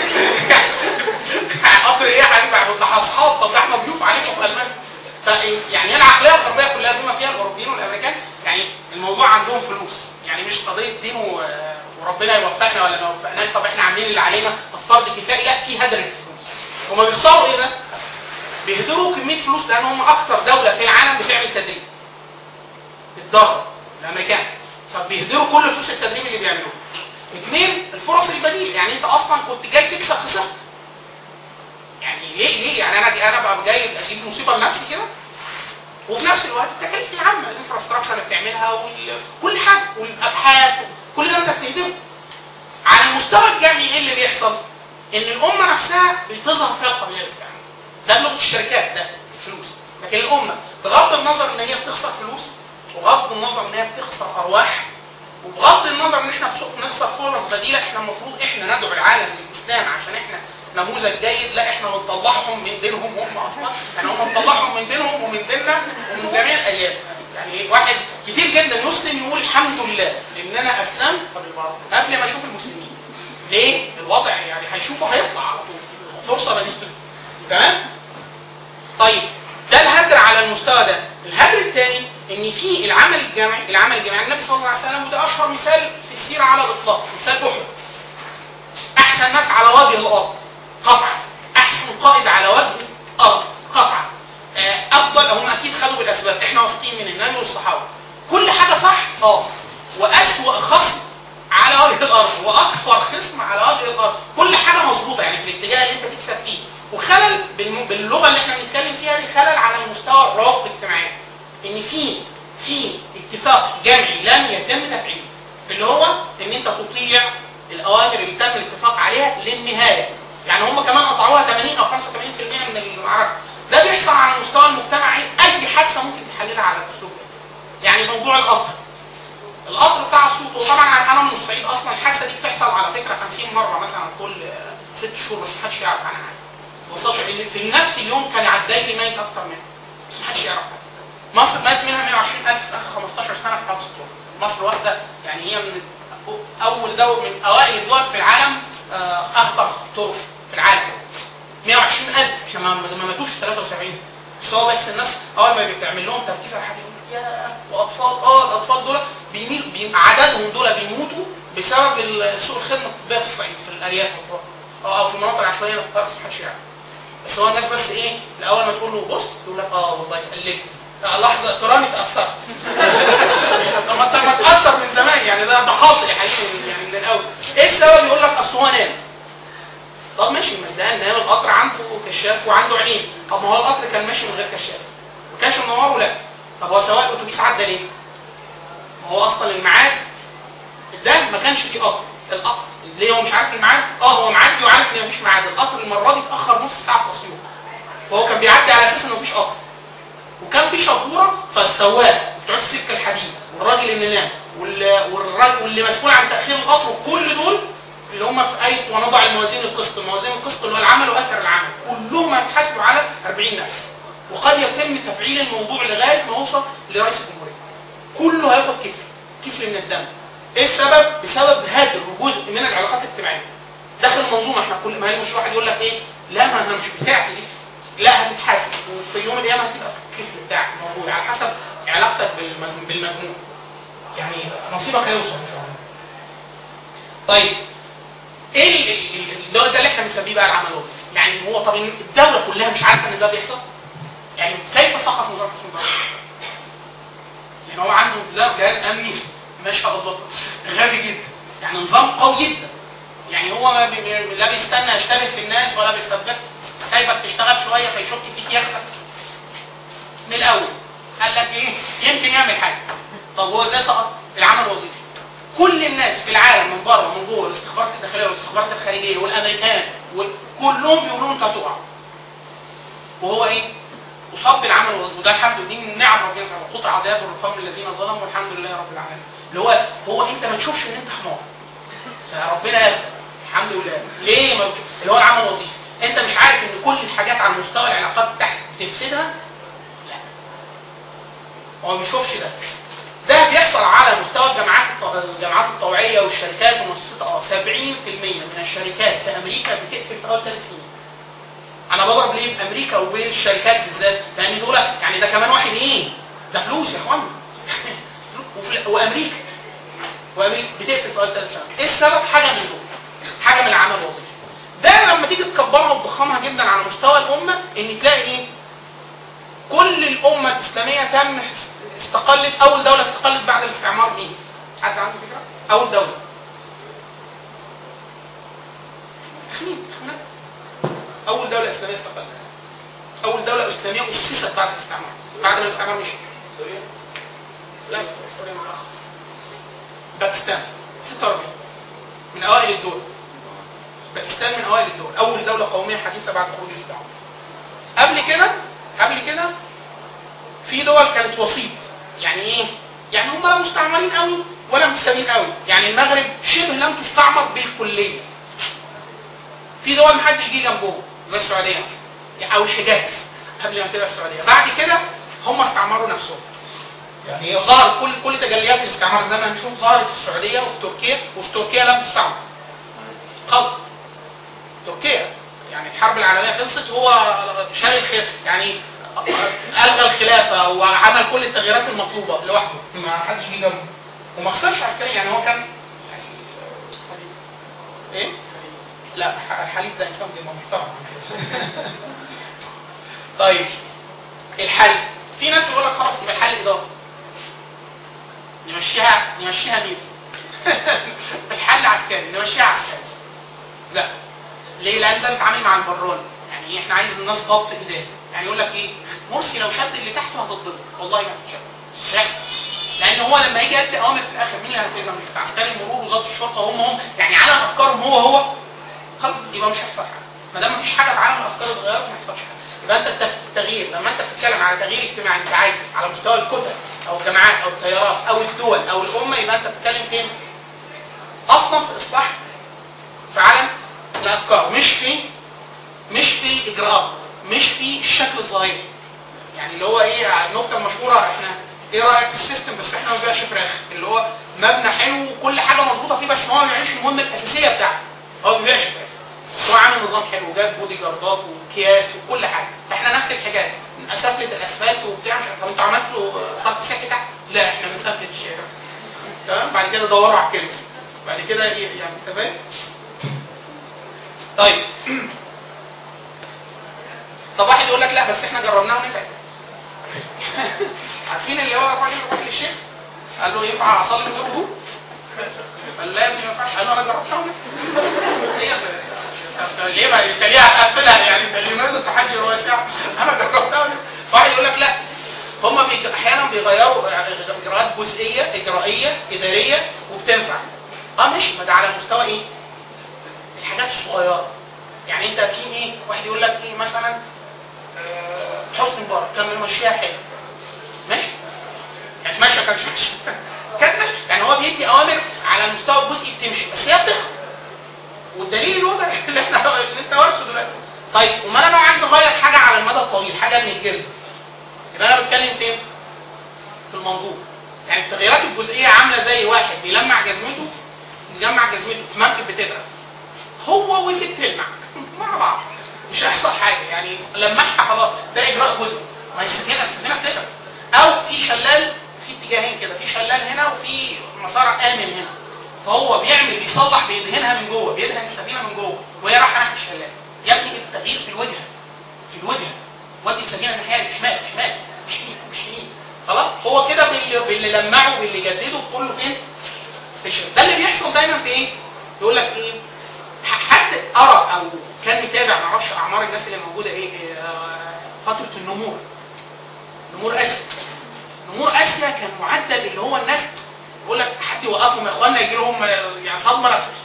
قطر ايه يا حبيبي احنا ده اصحاب طب ده احنا ضيوف عليكم في المانيا ف يعني هي العقليه الغربيه كلها بما فيها الاوروبيين والامريكان يعني الموضوع عندهم فلوس يعني مش قضيه دين و... وربنا يوفقنا ولا ما يوفقناش طب احنا عاملين اللي علينا طب فرض كفايه لا في هدر الفلوس هما بيخسروا ايه ده؟ بيهدروا كميه فلوس لان هم اكتر دوله في العالم بتعمل تدريب الضغط الامريكان فبيهدروا كل فلوس التدريب اللي بيعملوه اثنين الفرص البديله يعني انت اصلا كنت جاي تكسب خسرت يعني ليه ليه يعني انا انا بقى جاي اجيب مصيبه لنفسي كده وفي نفس الوقت التكاليف العامه الانفراستراكشر اللي بتعملها وكل حاجه والابحاث كل ده انت بتهدمه على المستوى الجامعي ايه اللي بيحصل؟ ان الامه نفسها بتظهر فيها القابليه للاستعمال ده بلغه الشركات ده الفلوس لكن الامه بغض النظر ان هي بتخسر فلوس وبغض النظر ان هي بتخسر ارواح وبغض النظر ان احنا بنخسر فرص بديله احنا المفروض احنا ندعو العالم للاسلام عشان احنا نموذج جيد لا احنا بنطلعهم من دينهم هم اصلا يعني هم بنطلعهم من دينهم ومن ديننا ومن جميع الايام يعني واحد كتير جدا يسلم يقول الحمد لله ان انا اسلمت قبل ما اشوف المسلمين ليه؟ الوضع يعني هيشوفه هيطلع على طول فرصه بديله تمام؟ طيب ده الهدر على المستوى ده الهدر الثاني ان في العمل الجماعي العمل الجماعي النبي صلى الله عليه وسلم وده اشهر مثال في السيره على الاطلاق مثال احد احسن ناس على وجه الارض قطعا احسن قائد على وجه الارض قطعا آه، افضل هم اكيد خدوا بالاسباب احنا واثقين من النبي والصحابه كل حاجه صح اه واسوا خصم على وجه الارض واكثر خصم على وجه الارض كل حاجه مظبوطه يعني في الاتجاه اللي انت تكسب فيه وخلل بالم- باللغه اللي احنا بنتكلم فيها دي خلل على المستوى الروابط الاجتماعيه ان في في اتفاق جمعي لم يتم تفعيله اللي هو ان انت تطيع الاوامر اللي تم الاتفاق عليها للنهايه يعني هم كمان قطعوها 80 او 85% من المعركه ده بيحصل على المستوى المجتمعي اي حادثه ممكن تحللها على الاسلوب ده يعني موضوع القطر القطر بتاع الصوت وطبعا انا من الصعيد اصلا الحادثه دي بتحصل على فكره 50 مره مثلا كل آه، ست شهور بس محدش يعرف عنها حاجه ما وصلش في في نفس اليوم كان عداي لي ميت اكتر منها بس محدش يعرف حاجه مصر مات منها 120000 في اخر 15 سنه في حادثه الطرق مصر واخده يعني هي من اول دول من اوائل الدول في العالم آه، اخطر طرق في العالم 120000 احنا ما ما ماتوش في 73 بس هو بس الناس اول ما بتعمل لهم تركيز على حاجه يقول لك يا واطفال اه الاطفال دول بيميل بي عددهم دول بيموتوا بسبب ال- سوء الخدمه الطبيه في الصعيد في الارياف والقرى اه او في المناطق العشوائيه في القرى بس محدش يعرف بس هو الناس بس ايه الاول ما تقول له بص يقول لك اه والله قلبت آه، لحظه تراني اتاثرت طب ما انت ما تاثر من زمان يعني ده ده حاصل يا حبيبي يعني من الاول ايه السبب يقول لك اصل هو نام طب ماشي ما ده نام القطر عنده كشاف وعنده عينين طب ما هو القطر كان ماشي من غير كشاف ما كانش منوره لا طب هو سواق الاتوبيس عدى ليه؟ ما هو اصلا الميعاد ده ما كانش فيه قطر القطر ليه هو مش عارف الميعاد؟ اه هو معدي وعارف ان مفيش ميعاد القطر المره دي اتاخر نص ساعه في تصويره فهو كان بيعدي على اساس انه مفيش قطر وكان في شبوره فالسواق بتوع السكه الحديد والراجل اللي نام وال- والراجل واللي مسؤول عن تاخير القطر وكل دول اللي هم في ايه ونضع الموازين القسط، موازين القسط اللي هو العمل واثر العمل، كلهم هيتحاسبوا على 40 نفس. وقد يتم تفعيل الموضوع لغايه ما يوصل لرئيس الجمهوريه. كله هياخد كفل، كفل من الدم. ايه السبب؟ بسبب هدر جزء من العلاقات الاجتماعيه. داخل المنظومه احنا كل ما مش واحد يقول لك ايه؟ لا ما انا مش بتاعتي دي. لا هتتحاسب وفي يوم القيامه هتبقى في الكفل بتاعك موجود على حسب علاقتك بالمج- بالمجموع. يعني نصيبك هيوصل ان شاء الله. طيب ايه ال- ال- ال- ده, ده اللي احنا بنسميه بقى العمل الوظيفي يعني هو طب الدوله كلها مش عارفه ان ده بيحصل يعني كيف سقط نظام حسن مبارك يعني هو عنده نظام جهاز امني ما شاء الله غبي جدا يعني نظام قوي جدا يعني هو ما بي بي- لا بيستنى يشتغل في الناس ولا بيسبك سايبك تشتغل شويه فيشك فيك ياخدك من الاول قال لك ايه يمكن يعمل حاجه طب هو ازاي سقط العمل الوظيفي كل الناس في العالم من بره ومن جوه الاستخبارات الداخليه والاستخبارات الخارجيه والامريكان وكلهم بيقولوا له انت هتقع وهو ايه؟ اصاب بالعمل الوظيفي وده الحمد لله دي من نعم ربنا سبحانه قطع عذاب القوم الذين ظلموا والحمد لله رب العالمين اللي هو هو انت ما تشوفش ان انت حمار فربنا يغفر الحمد لله ليه ما بتشوف اللي هو العمل الوظيفي انت مش عارف ان كل الحاجات على مستوى العلاقات تحت بتفسدها لا هو ما بيشوفش ده ده بيحصل على مستوى الجامعات الط- الجامعات الطوعيه والشركات ومؤسسات اه 70% من الشركات في امريكا بتقفل في اول ثلاث سنين انا بضرب ليه بامريكا وبين الشركات بالذات لان دول يعني ده كمان واحد ايه ده فلوس يا اخوانا وفي- وامريكا وامريكا بتقفل في اول ثلاث سنوات ايه السبب حاجه من دول حاجه من العمل الوظيفي ده لما تيجي تكبرها وتضخمها جدا على مستوى الامه ان تلاقي ايه كل الامه الاسلاميه تم استقلت اول دوله استقلت بعد الاستعمار مين حد عنده فكره اول دوله تخمين تخمينات اول دوله اسلاميه استقلت اول دوله اسلاميه اسست بعد الاستعمار بعد ما الاستعمار مشي سوريا لا سوريا متاخر باكستان 46 من اوائل الدول باكستان من اوائل الدول اول دوله قوميه حديثه بعد خروج الاستعمار قبل كده قبل كده في دول كانت وسيط يعني ايه يعني هم لا مستعمرين قوي ولا مسلمين قوي يعني المغرب شبه لم تستعمر بالكليه في دول محدش جه جنبهم زي السعوديه مثلا يعني او الحجاز قبل ما تبقى السعوديه بعد كده هم استعمروا نفسهم يعني هي ظهر كل كل تجليات الاستعمار زي ما هنشوف ظهرت في السعوديه وفي تركيا وفي تركيا لم تستعمر خالص تركيا يعني الحرب العالميه خلصت هو شال الخلاف يعني الغى الخلافه وعمل كل التغييرات المطلوبه لوحده ما حدش جه جنبه وما خسرش عسكريا يعني هو كان يعني ايه؟ لا ح- الحليف ده انسان بيبقى محترم عن كده. طيب الحل في ناس يقول لك خلاص يبقى الحل اداره نمشيها نمشيها مين؟ الحل عسكري نمشيها عسكري لا ليه؟ لان ده بيتعامل مع البراني يعني ايه احنا عايز الناس ضبط اداري يعني يقول لك ايه؟ مرسي لو شد اللي تحته هتتضرب والله ما هتتشد مش هيحصل لان هو لما يجي يدي اوامر في الاخر مين اللي هينفذها مش بتاع عسكري المرور وضابط الشرطه هم هم يعني عالم افكارهم هو هو خلاص يبقى مش هيحصل حاجه ما دام مفيش حاجه في عالم الافكار اتغيرت ما يحصلش حاجه يبقى انت التف- التغيير لما انت بتتكلم على تغيير اجتماعي انت عايز على مستوى الكتل او الجامعات او التيارات او الدول او الامه يبقى انت بتتكلم فين؟ اصلا في اصلاح في عالم الافكار مش في مش في الاجراءات مش في الشكل الظاهري يعني اللي هو ايه النقطه المشهوره احنا ايه رايك في السيستم بس احنا ما بنبيعش فراخ اللي هو مبنى حلو وكل حاجه مظبوطه فيه بس هو ما بيعملش المهمه الاساسيه بتاعته هو ما بيبيعش فراخ بس هو عامل نظام حلو جاب بودي جاردات واكياس وكل حاجه فاحنا نفس الحكايه من اسفلت الاسفلت وبتاع مش عارف طب انتوا عملتوا صرف صحي تحت؟ لا احنا بنسفلت الشارع تمام بعد كده دوروا على الكلمه بعد كده ايه يعني انت فاهم؟ طيب طب واحد يقول لك لا بس احنا جربناه ونفعت عارفين اللي هو الراجل اللي راح للشيخ قال له ينفع اصلي من غير وضوء؟ قال لا يا ابني ما ينفعش قال له انا جربتها ونفعت هي ب- طب ليه بقى انت ليه هتقفلها يعني انت لماذا تحجر واسعه؟ انا جربتها ونفعت واحد يقول لك لا هم بيج... احيانا بيغيروا اجراءات جزئيه اجرائيه اداريه وبتنفع اه ماشي ما ده على مستوى ايه؟ الحاجات الصغيره يعني انت في ايه واحد يقول لك ايه مثلا آه، حسني مبارك كان ماشيها حلو ماشي يعني ماشيه كانت ماشيه كانت ماشيه يعني هو بيدي اوامر على المستوى الجزئي بتمشي بس هي بتخرب والدليل الوضع اللي احنا اللي انت وارثه دلوقتي طيب امال انا لو عايز اغير حاجه على المدى الطويل حاجه من الجلد يبقى انا بتكلم فين؟ في المنظوم يعني التغييرات الجزئيه عامله زي واحد بيلمع جزمته بيجمع جزمته في مركب بتغرق هو واللي بتلمع مع بعض مش هيحصل حاجه يعني لمعها خلاص ده اجراء جزئي ما هي السفينه السفينه بتغرق او في شلال في اتجاهين كده في شلال هنا وفي مسار امن هنا فهو بيعمل بيصلح بيدهنها من جوه بيدهن السفينه من جوه وهي رايحه ناحيه الشلال يا ابني التغيير في الوجهه في الوجهه ودي السفينه ناحيه شمال شمال مش يمين مش يمين خلاص هو كده باللي, باللي لمعه باللي جدده كله فين؟ في الشمال ده اللي بيحصل دايما في ايه؟ يقول لك ايه؟ ح- حد قرا او كان متابع معرفش اعمار الناس اللي موجوده ايه, إيه آه، فتره النمور نمور اسيا نمور اسيا كان معدل اللي هو الناس يقول لك حد يوقفهم يا اخوانا يجي لهم آه، يعني صدمه نفسيه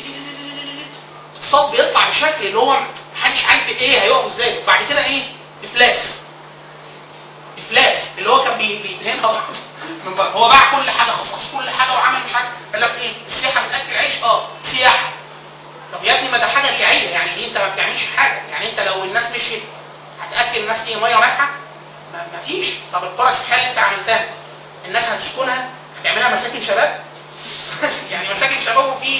الصوت بيطلع بشكل اللي هو محدش عارف ايه هيقفوا ازاي وبعد كده ايه افلاس افلاس اللي هو كان بي- بيدهنها برضه من بره هو باع كل حاجه خصص كل حاجه وعمل مش عارف قال لك ايه السياحه بتاكل عيش اه سياحه طب يا ابني ما ده حاجه ريعيه يعني ايه انت ما بتعملش حاجه يعني انت لو الناس مشيت هتاكل الناس ايه ميه مالحه ما ما فيش طب القرى السياحيه اللي انت عملتها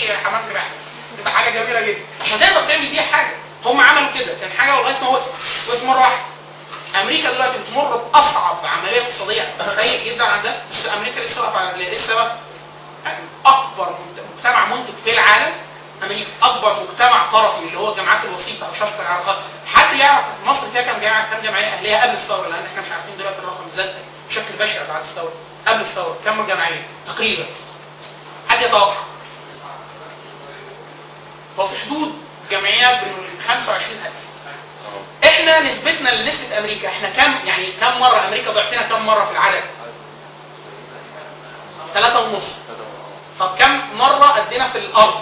فيه حمام سباحه تبقى حاجه جميله جدا عشان تقدر تعمل بيها حاجه هم عملوا كده كان حاجه لغايه ما وقف وقف مره واحده امريكا دلوقتي بتمر باصعب عمليه اقتصاديه سيء جدا عندها بس امريكا لسه واقفه على- لسه واقفه اكبر مجتمع منتج في العالم امريكا اكبر مجتمع طرفي اللي هو الجامعات الوسيطه او شبكه العلاقات حد يعرف مصر فيها كام جامعه كام جمعيه اهليه قبل الثوره لان احنا مش عارفين دلوقتي الرقم زاد بشكل بشع بعد الثوره قبل الثوره كام جمعيه تقريبا حد يتوقع هو في حدود جمعيات بين 25000 احنا نسبتنا لنسبه امريكا احنا كام يعني كام مره امريكا ضعفنا كام مره في العدد؟ ثلاثة ونص طب كم مرة أدينا في الأرض؟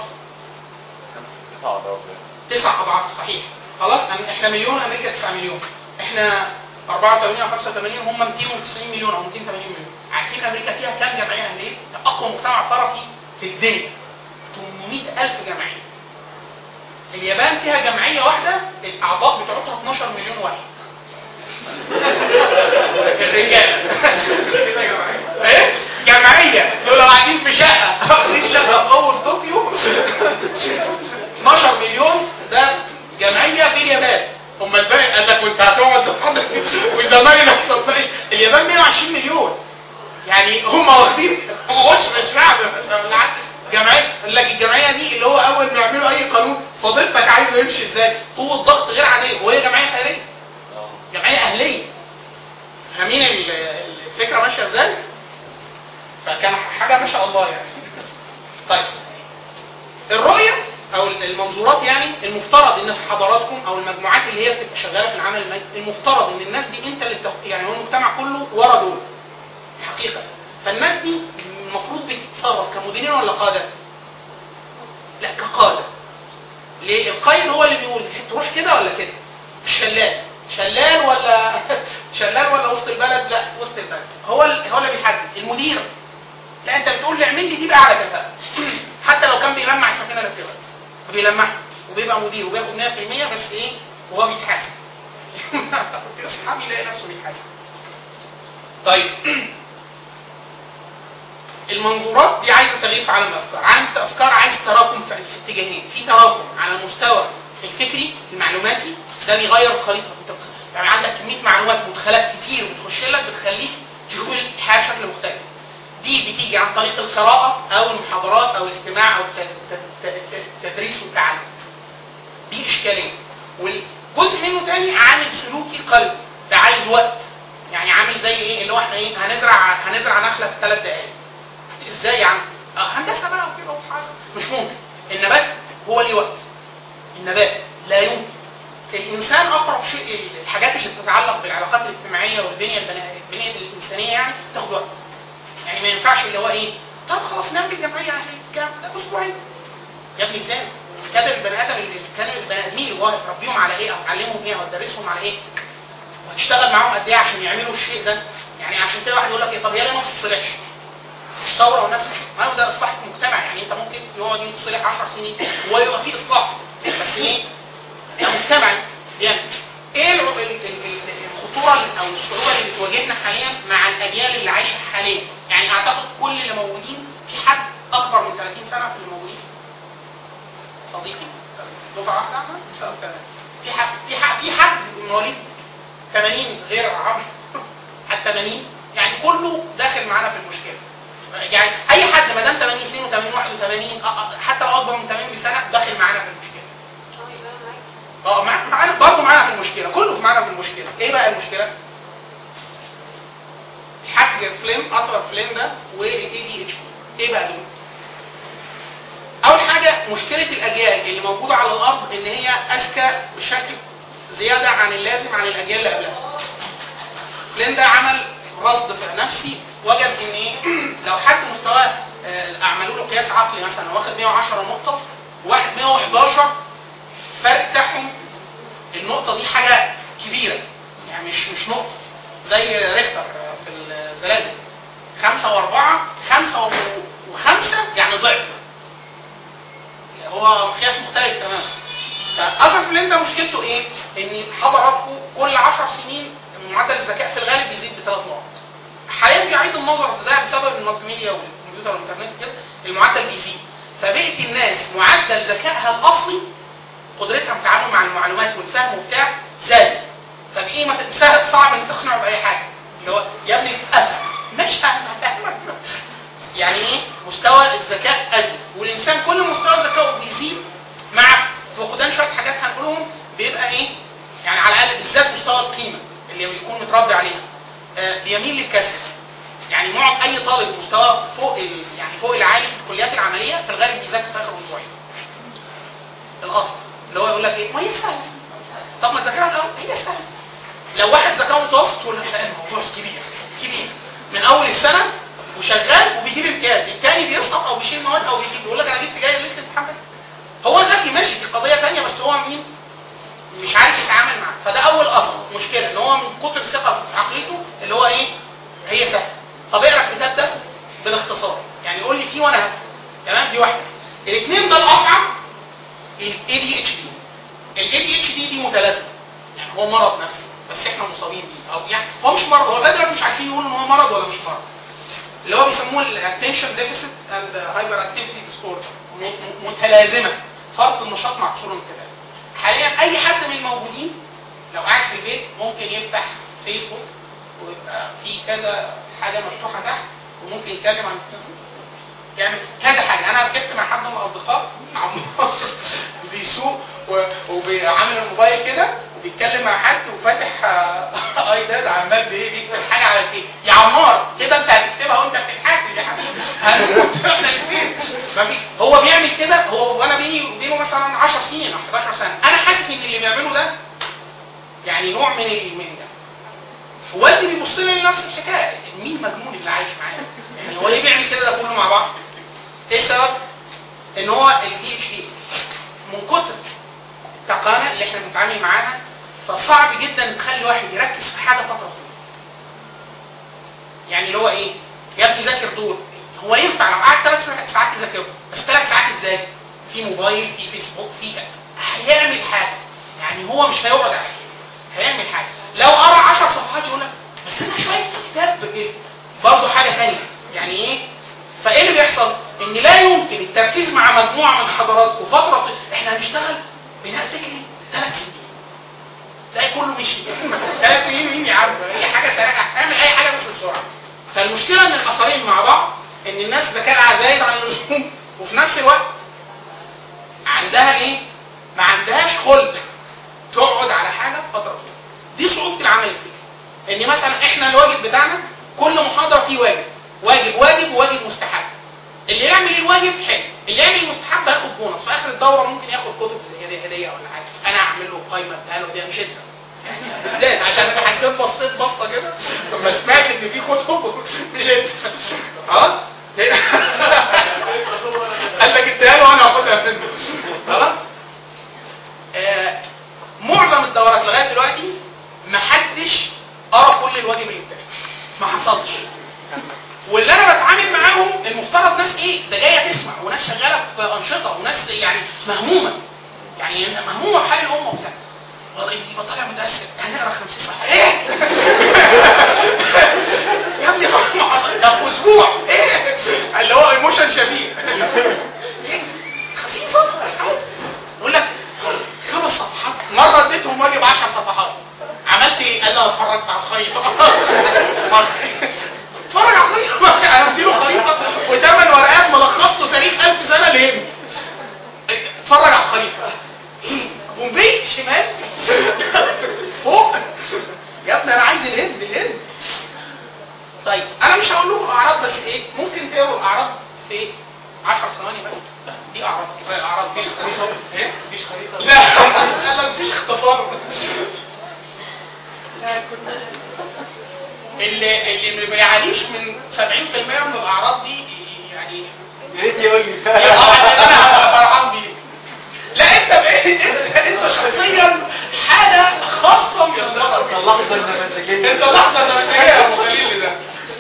تسع أضعاف صحيح خلاص أم- احنا مليون أمريكا 9 مليون احنا 84 أو 85 هم 290 مليون أو 280 مليون عارفين أمريكا فيها كام جمعية أهلية؟ ده أقوى مجتمع طرفي في الدنيا 800 ألف جمعية اليابان فيها جمعية واحدة الأعضاء بتوعتها 12 مليون واحد الرجال ايه جمعيه دول لو قاعدين في شقه واخدين شقه في اول طوكيو 12 مليون ده جمعيه في اليابان هم الباقي قال لك وانت هتقعد تحضر وزمايلك طب ماشي. اليابان 120 مليون يعني هم واخدين عشر الشعب مثلا ولا حاجة. جمعيه قال لك الجمعيه دي اللي هو اول ما يعملوا اي قانون فضيلتك عايزه يمشي ازاي؟ قوه ضغط غير عاديه وهي جمعيه خيريه جمعيه اهليه فاهمين ال- الفكره ماشيه ازاي؟ فكان حاجه ما شاء الله يعني طيب الرؤيه او المنظورات يعني المفترض ان في حضاراتكم او المجموعات اللي هي بتبقى شغاله في العمل المادي المفترض ان الناس دي انت اللي بتخ... يعني هو المجتمع كله ورا دول حقيقه فالناس دي المفروض بتتصرف كمديرين ولا قاده؟ لا كقاده ليه؟ القائد هو اللي بيقول تروح كده ولا كده؟ الشلال شلال ولا شلال ولا وسط البلد؟ لا وسط البلد هو ال... هو اللي بيحدد المدير لا انت بتقول لي اعمل لي دي بقى على كفاءه حتى لو كان بيلمع السفينه اللي بتغرق بيلمعها وبيبقى مدير وبياخد 100% بس ايه وهو بيتحاسب اصحابي يلاقي نفسه بيتحاسب طيب المنظورات دي عايزه تغيير في عالم الافكار عالم الافكار عايز تراكم في في اتجاهين في تراكم على المستوى الفكري المعلوماتي ده بيغير الخريطه انت بتخ- يعني عندك كميه معلومات مدخلات كتير بتخش لك بتخليك تشوف الحياه بشكل مختلف دي بتيجي عن طريق القراءه او المحاضرات او الاستماع او الت- الت- الت- التدريس والتعلم دي اشكاليه والجزء منه تاني عامل سلوكي قلبي ده عايز وقت يعني عامل زي ايه اللي هو احنا ايه هنزرع هنزرع نخله في ثلاث دقائق ازاي يا عم؟ آه، هندسه بقى وكده وحاجه مش ممكن النبات هو ليه وقت النبات لا يمكن الانسان اقرب شيء الحاجات اللي بتتعلق بالعلاقات الاجتماعيه والبنيه البنا- البنيه الانسانيه يعني تاخد وقت يعني ما ينفعش اللي هو ايه طب خلاص نعمل جمعيه اهليه كام ده اسبوعين يا ابني ازاي؟ كان البني ادم اللي كان البني ادمين اللي جوه تربيهم على ايه او تعلمهم ايه او تدرسهم على ايه؟ وهتشتغل معاهم قد ايه عشان يعملوا الشيء ده؟ يعني عشان كده واحد يقول لك ايه طب هي ليه ما بتتصلحش؟ الثوره والناس مش ما هو ده اصلاح مجتمع يعني انت ممكن يقعد يتصلح 10 سنين ويبقى في اصلاح بس ايه؟ ده مجتمع يعني ايه الع- ال- ال- ال- الخطوره اللي- او الصعوبه اللي بتواجهنا حاليا مع الاجيال اللي عايشه حاليا؟ يعني اعتقد كل اللي موجودين في حد اكبر من 30 سنه في اللي موجودين صديقي دفعه واحده احنا طب تمام. في حد في حد في حد مواليد 80 غير عمرو حد 80 يعني كله داخل معانا في المشكله يعني اي حد ما دام 80 82 81 أ- أ- حتى لو اكبر من 80 بسنه داخل معانا في المشكله اه مع- معانا برضه معانا في المشكله كله معانا في المشكله ايه بقى المشكله الحاج فلين اطول فلين ده والاي دي اتش ايه بقى دول اول حاجه مشكله الاجيال اللي موجوده على الارض ان هي اذكى بشكل زياده عن اللازم عن الاجيال اللي قبلها فلين ده عمل رصد في نفسي وجد ان ايه لو حد مستواه آه، عملوا له قياس عقلي مثلا واخد 110 نقطه وواحد 111 الفرق بتاعهم النقطه دي حاجه كبيره يعني مش مش نقطه زي ريختر في الزلازل خمسة وأربعة خمسة و- وخمسة يعني ضعف هو مقياس مختلف تماما فألفا فلين ده مشكلته إيه؟ إن حضراتكم كل 10 سنين معدل الذكاء في الغالب بيزيد بثلاث نقط حاليا بيعيد النظر في ده بسبب المالتيميديا والكمبيوتر والانترنت كده المعدل بيزيد ف- فبقت الناس معدل ذكائها الاصلي قدرتها في التعامل مع المعلومات والفهم وبتاع زاد فبقي ما ت- سهل صعب ان تقنعه باي حاجه اللي هو يا ابني افهم مش هفهمك يعني ايه مستوى الذكاء ازيد والانسان كل ما مستوى ذكائه بيزيد مع فقدان شويه حاجات هنقولهم بيبقى ايه يعني على الاقل بالذات مستوى القيمه اللي بيكون متربي عليها آه بيميل للكسل يعني معظم اي طالب مستوى فوق ال... يعني فوق العالي في الكليات العمليه في الغالب بيذاكر في اخر اسبوعين الاصل اللي هو يقول لك ايه ما هي سهله طب ما تذاكرها الاول هي سهله لو واحد ذكاء متوسط تقول لك لا الموضوع كبير كبير من اول السنه وشغال وبيجيب امتياز التاني بيسقط او بيشيل مواد او بيجيب يقول لك انا جبت جاي ليله الامتحان بس هو ذكي ماشي دي قضيه ثانيه بس هو مين مش عارف يتعامل معاه فده اول اصل مشكله ان هو من كتر الثقه في عقليته اللي هو ايه هي سهله طب اقرا الكتاب ده بالاختصار يعني قول لي فيه وانا هفهم تمام دي واحده الاثنين ده الاصعب ال ADHD ال ADHD دي متلازمه يعني هو مرض نفسي بس احنا مصابين بيه او يعني هو مش مرض هو لغايه دلوقتي مش عارفين يقولوا ان هو مرض ولا مش مرض اللي هو بيسموه الاتنشن ديفيسيت اند هايبر اكتيفيتي ديسوردر متلازمه فرط النشاط مع قصور الانتباه حاليا اي حد من الموجودين لو قاعد في البيت ممكن يفتح فيسبوك ويبقى في كذا حاجه مفتوحه تحت وممكن يتكلم عن يعمل كذا حاجه انا ركبت مع حد من الاصدقاء عمار بيسوق و- وبيعمل الموبايل كده وبيتكلم مع حد وفاتح آه، ايباد عمال بايه بيكتب حاجه على الفيس يا عمار كده انت هتكتبها وانت بتتحاسب يا حبيبي هنموت احنا الاثنين مفيش هو بيعمل كده هو وانا بيني وبينه مثلا 10 سنين او 11 سنه انا حاسس ان اللي بيعمله ده يعني نوع من ال- من ده والدي بيبص لي نفس الحكايه مين مجنون اللي عايش معايا يعني هو ليه بيعمل كده ده كله مع بعض ايه السبب ان هو الدي اتش دي من كتر التقانه اللي احنا بنتعامل معاها فصعب جدا تخلي واحد يركز في حاجه فتره طويله يعني اللي هو ايه يا ابني ذاكر دول هو ينفع لو قعد ثلاث ساعات يذاكرهم بس ثلاث ساعات ازاي في موبايل في فيسبوك في هيعمل حاجه يعني هو مش هيقعد على كده هيعمل حاجه لو قرا 10 صفحات يقول لك بس انا شويه كتاب ايه برضه حاجه ثانيه يعني ايه فايه اللي بيحصل ان لا يمكن التركيز مع مجموعه من حضراتكم فتره طويلة. احنا هنشتغل بناء فكري ثلاث سنين تلاقي كله مشي ثلاث سنين مين يا عم هي حاجه سريعه اعمل اي حاجه بس بسرعه فالمشكله ان الاثرين مع بعض ان الناس ذكائها زايد عن اللزوم وفي نفس الوقت عندها ايه ما عندهاش خلق تقعد على حاجه فتره طويله دي صعوبه العمل الفكري ان مثلا احنا الواجب بتاعنا كل محاضره فيه واجب واجب واجب وواجب مستحب اللي يعمل الواجب حلو اللي يعمل المستحب هياخد بونص في اخر الدوره ممكن ياخد كتب زي هديه هديه ولا حاجه انا اعمل له قايمه اديها له دي مش انت بالذات عشان انا حسيت بصيت بصه كده لما سمعت ان في كتب مش انت خلاص قال لك اديها له وانا هاخدها منه خلاص آه، معظم الدورات لغايه دلوقتي ما حدش قرا كل الواجب اللي بتاعه ما حصلش واللي انا بتعامل معاهم المفترض ناس ايه ده جايه تسمع وناس شغاله في انشطه وناس يعني مهمومه يعني مهمومه بحال الامه وبتاع والله يبقى طالع متاثر هنقرا 50 صفحه ايه يا ابني خلاص ما حصل ده في اسبوع ايه اللي هو ايموشن شبيه إيه؟ 50 صفحه عادي. يقول لك خمس صفحات مره اديتهم واجب 10 صفحات عملت ايه؟ قال لي انا اتفرجت على الخريطه اتفرج على الخريطه انا اديله خريطه وثمان ورقات ملخص له تاريخ 1000 سنه الهند اتفرج على الخريطه ايه؟ بومبي شمال فوق يا ابني انا عايز الهند الهند طيب انا مش هقول لكم الاعراض بس ايه ممكن تقروا الاعراض في 10 ثواني بس لا دي اعراض آه، اعراض مفيش خريطه ايه مفيش خريطه لا لا مفيش اختصار اللي اللي ما بيعانيش من 70% من الاعراض دي يعني يا ريت يقول لي اه عشان انا هبقى فرحان بيه لا انت بقيت انت, انت شخصيا حاله خاصه من المرض اللحظه النماذجيه انت اللحظه النماذجيه يا ابو خليل ده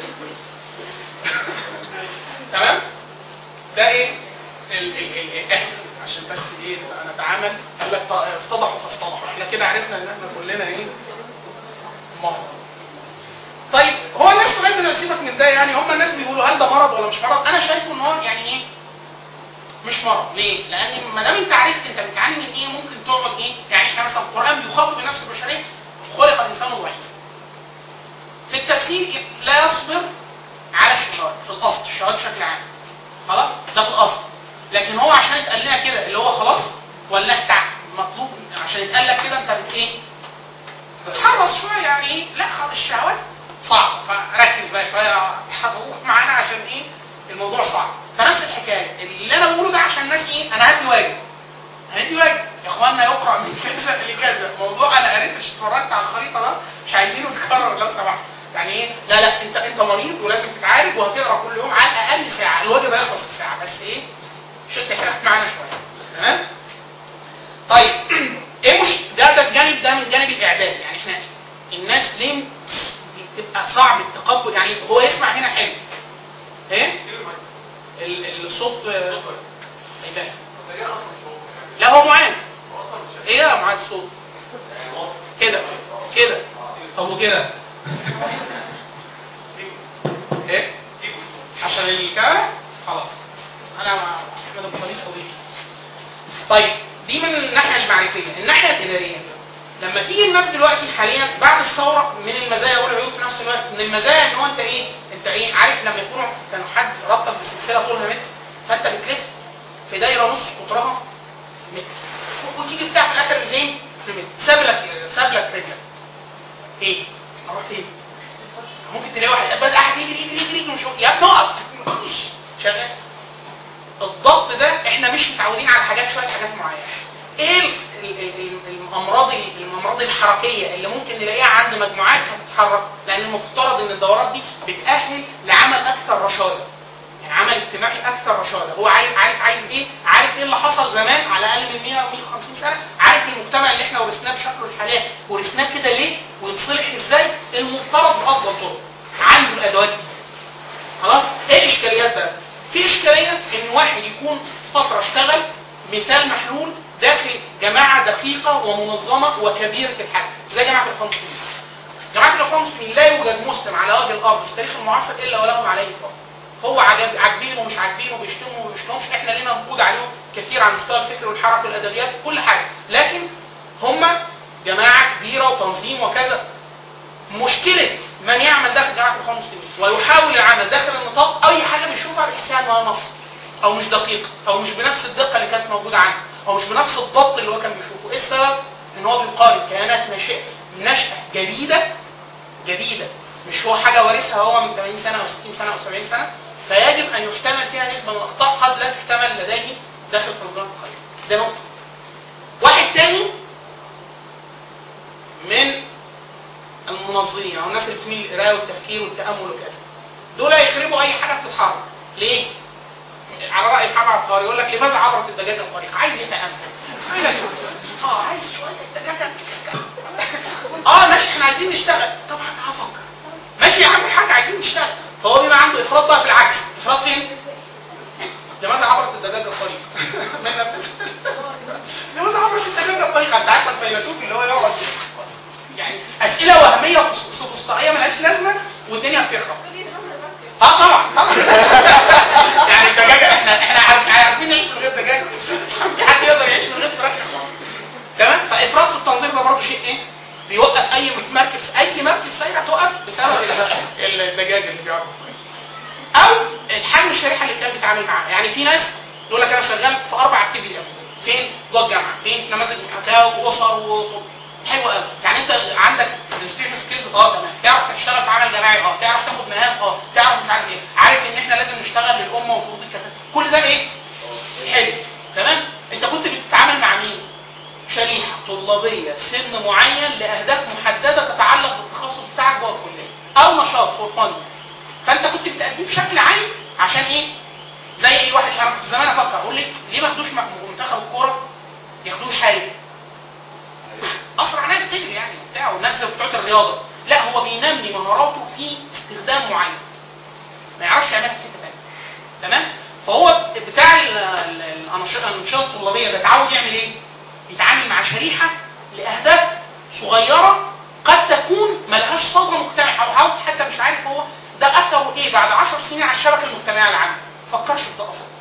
تمام ده ايه ال ال ال احنا عشان بس ايه نبقى نتعامل قال لك ط- افتضحوا فاصطلحوا احنا كده عرفنا ان احنا كلنا ايه مرض طيب هو الناس لغايه دلوقتي سيبك من ده يعني هم الناس بيقولوا هل ده مرض ولا مش مرض انا شايفه ان هو يعني ايه مش مرض ليه؟ لان ما دام انت عرفت انت بتعاني من ايه ممكن تقعد ايه؟ يعني احنا مثلا القران بيخاطب النفس البشريه خلق الانسان ضعيفا. في التفسير لا يصبر على الشهوات في الاصل الشهوات بشكل عام. خلاص؟ ده في الاصل. لكن هو عشان اتقال لنا كده اللي هو خلاص ولا انت مطلوب عشان يتقال لك كده انت بت ايه؟ تتحرص شويه يعني ايه؟ لا خلاص الشهوات صعبه فركز بقى شويه روح معانا عشان ايه؟ الموضوع صعب. فنفس الحكايه اللي انا بقوله ده عشان الناس ايه؟ انا هدي واجب. هندي واجب يا اخوانا يقرا من كذا لكذا موضوع انا قريت اتفرجت على الخريطه ده مش عايزينه يتكرر لو سمحت يعني ايه لا لا انت انت مريض ولازم تتعالج وهتقرا كل يوم على الاقل ساعه الواجب هيخلص في ساعه بس ايه شد حيلك معانا شويه تمام طيب ايه مش ده ده الجانب ده من جانب الاعداد يعني احنا الناس ليه بتبقى صعب التقبل يعني هو يسمع هنا حلو ايه ال- الصوت آه، هيبان لا هو معاذ ايه يا معاذ الصوت كده كده طب وكده ايه عشان الكاميرا خلاص انا مع احمد ابو خليل صديقي طيب دي من الناحيه المعرفيه الناحيه الاداريه لما تيجي الناس دلوقتي حاليا بعد الثوره من المزايا والعيوب في نفس الوقت من المزايا ان هو انت ايه انت ايه عارف لما يكونوا كان حد ربطك بسلسله طولها متر فانت بتلف في دايره نص قطرها متر وتيجي بتاع في الاخر فين؟ في متر ساب لك ساب لك رجلك ايه؟ اروح فين؟ ممكن تلاقي واحد بدا قاعد يجري يجري يجري يجري مش يا ابني اقف مفيش شغال الضبط ده احنا مش متعودين على حاجات شويه حاجات معينه ايه ال- ال- ال- الامراض الامراض الحركيه اللي ممكن نلاقيها عند مجموعات هتتحرك لان المفترض ان الدورات دي بتاهل لعمل اكثر رشاده يعني عمل اجتماعي اكثر رشاده هو عايز عارف عايز ايه عارف ايه اللي حصل زمان على الاقل من 100 او 150 سنه عارف المجتمع اللي احنا ورثناه بشكله الحالي ورثناه كده ليه ويتصلح ازاي المفترض بافضل طرق عنده الادوات دي خلاص ايه الاشكاليات بقى في اشكاليه ان واحد يكون فتره اشتغل مثال محلول داخل جماعه دقيقه ومنظمه وكبيره الحجم زي جماعه الاخوان المسلمين جماعه الاخوان المسلمين لا يوجد مسلم على وجه الارض في التاريخ المعاصر الا ولهم عليه فضل هو عجب عاجبينه ومش عاجبينه بيشتموا وما بيشتموش احنا لينا نقود عليهم كثير على مستوى الفكر والحركه والادبيات كل حاجه لكن هم جماعه كبيره وتنظيم وكذا مشكله من يعمل داخل جماعه الاخوان المسلمين ويحاول العمل داخل النطاق اي حاجه بيشوفها بيحسها انها نقص او مش دقيقه او مش بنفس الدقه اللي كانت موجوده عنده او مش بنفس الضبط اللي هو كان بيشوفه ايه السبب ان هو بيقارن كيانات ناشئه نشاه جديده جديده مش هو حاجه وارثها هو من 80 سنه او 60 سنه او 70 سنه فيجب ان يحتمل فيها نسبه من الاخطاء قد لا تحتمل لديه داخل تنظيم القريه ده نقطه واحد تاني من المنظمين او الناس اللي بتميل للقرايه والتفكير والتامل وكذا دول يخربوا اي حاجه بتتحرك ليه؟ على راي محمد عبد القاهر يقول لك لماذا عبرت الدجاجه الطريق؟ عايز يتامل عايز يشوف. اه عايز شويه دجاجه اه ماشي احنا عايزين نشتغل طبعا هفكر ماشي يا عم الحاج عايزين نشتغل فهو بيبقى عنده افراط بقى في العكس افراط فين؟ لماذا عبرت الدجاجه الطريق؟ من نفس لماذا عبرت الدجاجه الطريق؟ انت عارف الفيلسوف اللي هو يقعد يعني اسئله وهميه فس- سوفسطائيه ملهاش لازمه والدنيا بتخرب اه طبعا طبعا يعني الدجاجه احنا احنا عارف- عارفين نعيش من غير دجاجه في حد يقدر يعيش من غير فراخ تمام فافراط في التنظيم ده برضه شيء ايه بيوقف اي مركب اي مركب سايره توقف بسبب ال- الدجاج اللي بيعرف او الحجم الشريحه اللي كان بيتعامل معاه يعني في ناس يقول لك انا شغال في اربع اكتيفيتي فين جوه الجامعه فين نماذج محاكاه واسر وطب حلو قوي يعني انت عندك برزنتيشن سكيلز اه تمام تعرف تشتغل في عمل جماعي اه تعرف تاخد مهام اه تعرف مش عارف ايه عارف ان احنا لازم نشتغل للامه وفروض الكفاءه كل ده ايه حلو تمام انت كنت بتتعامل مع مين شريحه طلابيه في سن معين لاهداف محدده تتعلق بالتخصص بتاعك جوه الكليه او نشاط فور فن فانت كنت بتأديه بشكل عام عشان ايه زي اي واحد انا كنت زمان افكر اقول لي ليه ما ياخدوش م- منتخب الكوره ياخدوه يحارب اسرع ناس تجري يعني وبتاع والناس بتوع الرياضه لا هو بينمي مهاراته في استخدام معين ما يعرفش يعملها في حته ثانيه تمام فهو بتاع ال- ال- الانشطه الانشطه الطلابيه ده اتعود يعمل ايه يتعامل مع شريحه لاهداف صغيره قد تكون ملهاش صدى مجتمعي او عاوز حتى مش عارف هو ده اثره ايه بعد 10 سنين على الشبكه المجتمعيه العامه فكرش في ده اصلا الش-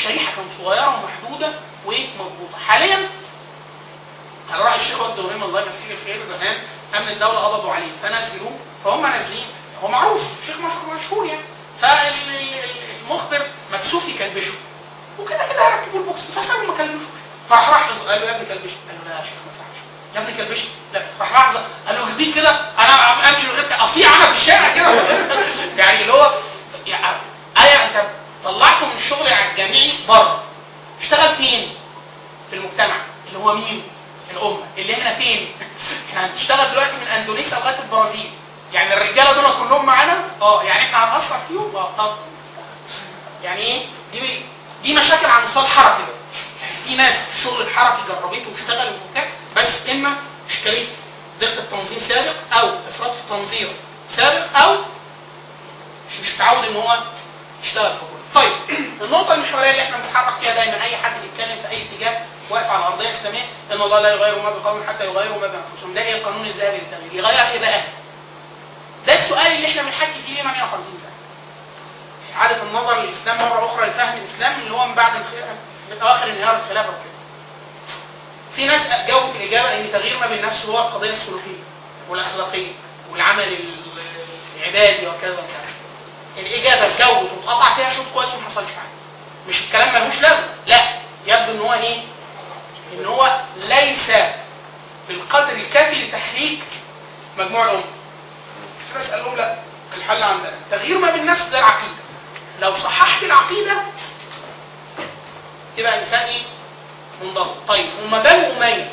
الشريحه كانت صغيره ومحدوده ومضبوطه حاليا على راي الشيخ وجد ابراهيم الله يمسيه الخير زمان امن الدوله قبضوا عليه فنزلوه فهم نازلين هو معروف شيخ مشهور مشهور يعني فالمخبر مكسوف يكلبشه وكده كده هيركبوا البوكس فسابوا ما كلبشوش فراح راح قال له يا ابني كلبش قال له لا يا شيخ ما ساعدش يا ابني كلبش لا راح لحظه قال له دي كده انا امشي من غير ك- اصيع انا في الشارع كده يعني اللي هو يعني ايه انت طلعته من الشغل الجامعي بره اشتغل فين؟ في المجتمع اللي هو مين؟ الامه اللي احنا فين؟ احنا هنشتغل دلوقتي من اندونيسيا لغايه البرازيل يعني الرجاله دول كلهم معانا اه يعني احنا هنأثر فيهم اه طب يعني ايه دي دي مشاكل على مستوى الحركه بقى يعني في ناس في الشغل الحركي جربته واشتغلت وبتاع بس اما اشكاليه دقه تنظيم سابق او افراط في تنظير سابق او مش مش متعود ان هو يشتغل في كله. طيب النقطه المحوريه اللي احنا بنتحرك فيها دايما اي حد بيتكلم في اي اتجاه واقف على ارضيه اسلاميه ان الله لا يغير ما بقوم حتى يغيروا ما بانفسهم ده ايه القانون الذهبي للتغيير يغير ايه بقى؟ ده السؤال اللي احنا بنحكي فيه لنا 150 سنه إعادة النظر للإسلام مرة أخرى لفهم الإسلام اللي هو من بعد الخ- من أواخر انهيار الخلافة وكده. في ناس جاوبت الإجابة إن تغيير ما بالنفس هو القضية السلوكية والأخلاقية والعمل ال- العبادي وكذا وكذا. الإجابة جاوبت واتقطع فيها شوط كويس وما حصلش حاجة. مش الكلام ملوش لازمة، لا يبدو إن هو إيه؟ إن هو ليس بالقدر الكافي لتحريك مجموع الأمة. في ناس قال لهم لا الحل عندنا تغيير ما بالنفس ده العقيده لو صححت العقيده تبقى انسان ايه منضبط طيب هم بنو اميه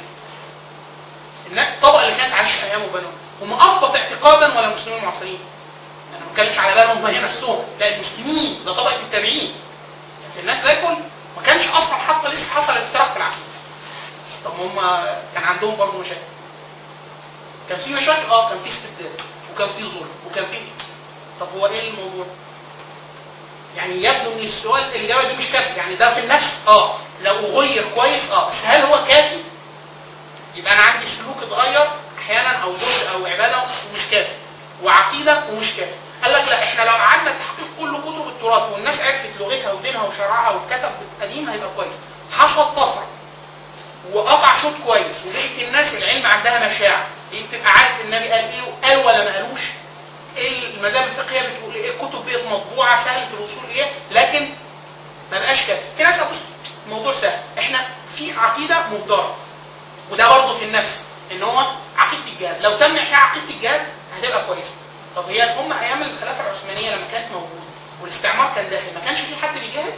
النا- الطبقه اللي كانت عايشه ايام بنو هم اضبط اعتقادا ولا المسلمين المعاصرين انا ما بتكلمش على بنو اميه نفسهم لا المسلمين ده طبقه التابعين يعني الناس زي الفل ما كانش اصلا حتى لسه حصل افتراق في العقيده طب هم كان عندهم برضه مشاكل كان في مشاكل اه كان في استبداد وكان في ظلم وكان في طب هو ايه الموضوع؟ يعني يبدو ان السؤال الاجابه دي مش كافيه يعني ده في النفس اه لو غير كويس اه بس هل هو كافي؟ يبقى انا عندي سلوك اتغير احيانا او زوج او عباده ومش كافي وعقيده ومش كافي قال لك لا احنا لو قعدنا تحقيق كل كتب التراث والناس عرفت لغتها ودينها وشرعها واتكتب قديم هيبقى كويس حصل طفره وقطع شوط كويس وبقيت الناس العلم عندها مشاعر بقيت تبقى عارف النبي قال ايه وقال ولا ما قالوش ايه المذاهب الفقهيه بتقول ايه الكتب بقت مطبوعه سهله الوصول اليها لكن ما بقاش كده في ناس هتبص الموضوع سهل احنا في عقيده مهدره وده برضه في النفس ان هو عقيده الجهاد لو تم احياء عقيده الجهاد هتبقى كويسه طب هي الامه ايام الخلافه العثمانيه لما كانت موجوده والاستعمار كان داخل ما كانش في حد بيجاهد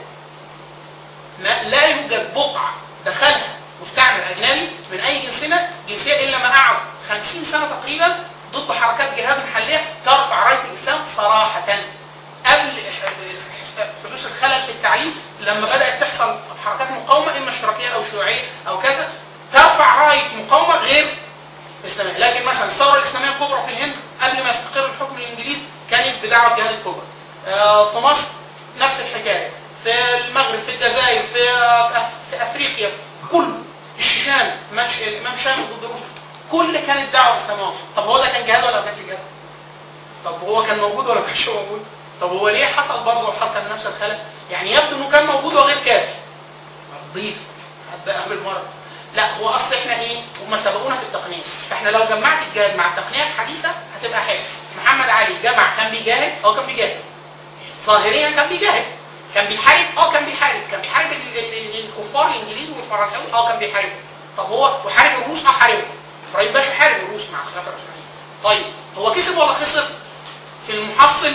ما لا يوجد بقعه دخلها مستعمر اجنبي من اي جنسيه جنسيه الا ما قعد 50 سنه تقريبا ضد حركات جهاد محليه ترفع رايه الاسلام صراحه قبل حدوث الخلل في التعليم لما بدات تحصل حركات مقاومه اما اشتراكيه او شيوعيه او كذا ترفع رايه مقاومه غير اسلاميه لكن مثلا الثوره الاسلاميه الكبرى في الهند قبل ما يستقر الحكم الانجليزي كانت بدعوه الجهاد الكبرى آه، في مصر نفس الحكايه في المغرب في الجزائر في في افريقيا كل الشيشان ماتش الامام شامل ضد روسيا كل كانت دعوه اسلاميه طب هو ده كان جهاد ولا ما كانش جهاد؟ طب هو كان موجود ولا ما كانش موجود؟ طب هو ليه حصل برضه حصل نفس الخلل؟ يعني يبدو انه كان موجود وغير كافي. ضيف حتى قبل مره. لا هو اصل احنا ايه؟ هم سبقونا في التقنيه، فاحنا لو جمعت الجهاد مع التقنيه الحديثه هتبقى حلو. محمد علي جمع كان بيجاهد اه كان بيجاهد. ظاهريا كان بيجاهد. كان بيحارب اه كان بيحارب، كان بيحارب ال- ال- ال- الكفار الانجليز والفرنساوي اه كان بيحارب. طب هو وحارب الروس اه حاربهم. ابراهيم باشا حارب الروس مع الخلافه العثمانيه. طيب هو كسب ولا خسر؟ في المحصل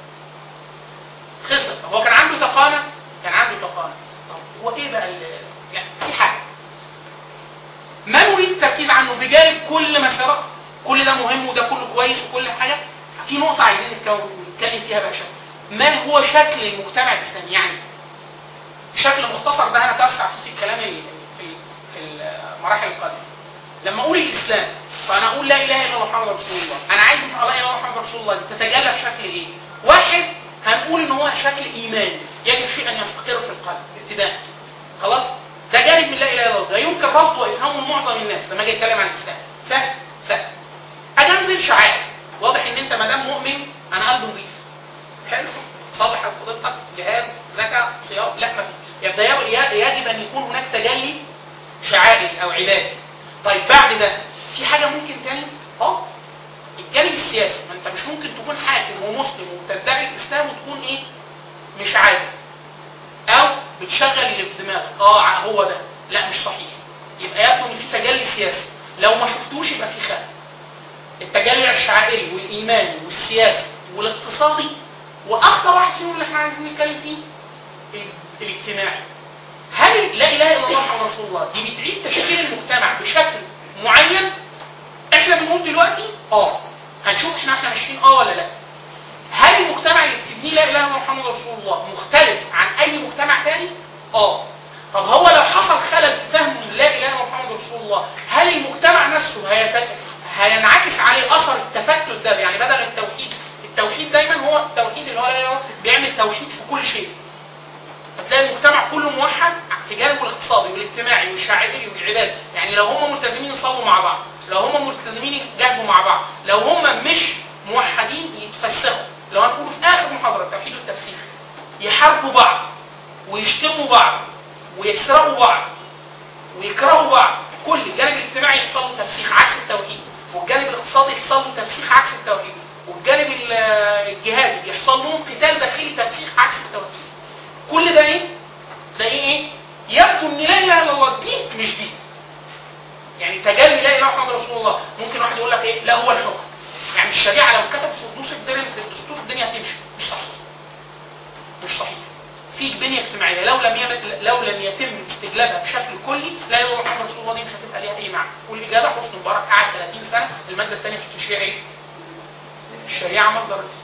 خسر طب هو كان عنده تقانه كان عنده تقانه طب هو ايه بقى ال- يعني في حاجه ما نريد التركيز عنه بجانب كل ما سبق كل ده مهم وده كله كويس وكل حاجه في نقطه عايزين نتكون- نتكلم فيها بقى شكل ما هو شكل المجتمع الاسلامي يعني بشكل مختصر ده هنتوسع فيه في الكلام ال- في في المراحل القادمه لما اقول الاسلام فانا اقول لا اله الا الله محمد رسول الله انا عايز لا اله الا الله محمد رسول الله دي تتجلى في شكل ايه واحد هنقول ان هو شكل ايماني يجب شيء ان يستقر في القلب ابتداء خلاص ده جانب من لا اله الا الله ده يمكن رفضه وافهامه معظم الناس لما اجي اتكلم عن الاسلام سهل سهل اجي انزل شعائر واضح ان انت ما دام مؤمن انا قلبي نظيف حلو صالح حضرتك جهاد زكاه صيام لا ما في يبقى يب- ي- يجب ان يكون هناك تجلي شعائري او عبادي طيب بعد ده في حاجه ممكن تاني اه الجانب السياسي ما انت مش ممكن تكون حاكم ومسلم وتدعي الاسلام وتكون ايه مش عادل او بتشغل اللي في دماغك اه ع- هو ده لا مش صحيح يبقى يبدو ان في تجلي سياسي لو ما شفتوش يبقى في خلل التجلي الشعائري والايماني والسياسي والاقتصادي واخطر واحد فيهم اللي احنا عايزين نتكلم فيه ال- الاجتماعي هل لا اله الا الله محمد رسول الله دي بتعيد تشكيل المجتمع بشكل معين احنا بنقول دلوقتي اه هنشوف احنا احنا ماشيين اه ولا لا هل المجتمع اللي بتبنيه لا اله الا الله محمد رسول الله مختلف عن اي مجتمع تاني اه طب هو لو حصل خلل في فهم لا اله الا الله محمد رسول الله هل المجتمع نفسه هيت... هينعكس عليه اثر التفتت ده يعني بدل التوحيد التوحيد دايما هو التوحيد اللي هو لا إله إلا الله بيعمل توحيد في كل شيء فتلاقي المجتمع كله موحد في جانبه الاقتصادي والاجتماعي والشاعري والعبادي يعني لو هم ملتزمين يصلوا مع بعض لو هم ملتزمين يجاهدوا مع بعض لو هم مش موحدين يتفسخوا لو هنقول في اخر محاضره التوحيد والتفسير يحاربوا بعض ويشتموا بعض ويسرقوا بعض ويكرهوا بعض كل الجانب الاجتماعي يحصل له تفسيخ عكس التوحيد والجانب الاقتصادي يحصل له تفسيخ عكس التوحيد والجانب ال- الجهادي يحصل لهم قتال داخلي تفسيخ عكس التوحيد كل ده ايه؟ تلاقيه ايه؟ يبدو ان لا اله الا الله دي مش دي. يعني تجلي لا اله الا محمد رسول الله ممكن واحد يقول لك ايه؟ لا هو الحكم. يعني الشريعه لو كتب في حدوث الدنيا الدستور الدنيا هتمشي مش صحيح. مش صحيح. في بنيه اجتماعيه لو لم يم- لو لم يتم استجلابها بشكل كلي لا اله الا محمد رسول الله دي مش هتبقى ليها اي معنى. والاجابه حسني مبارك قعد 30 سنه الماده الثانيه في التشريع ايه؟ الشريعه مصدر رئيسي.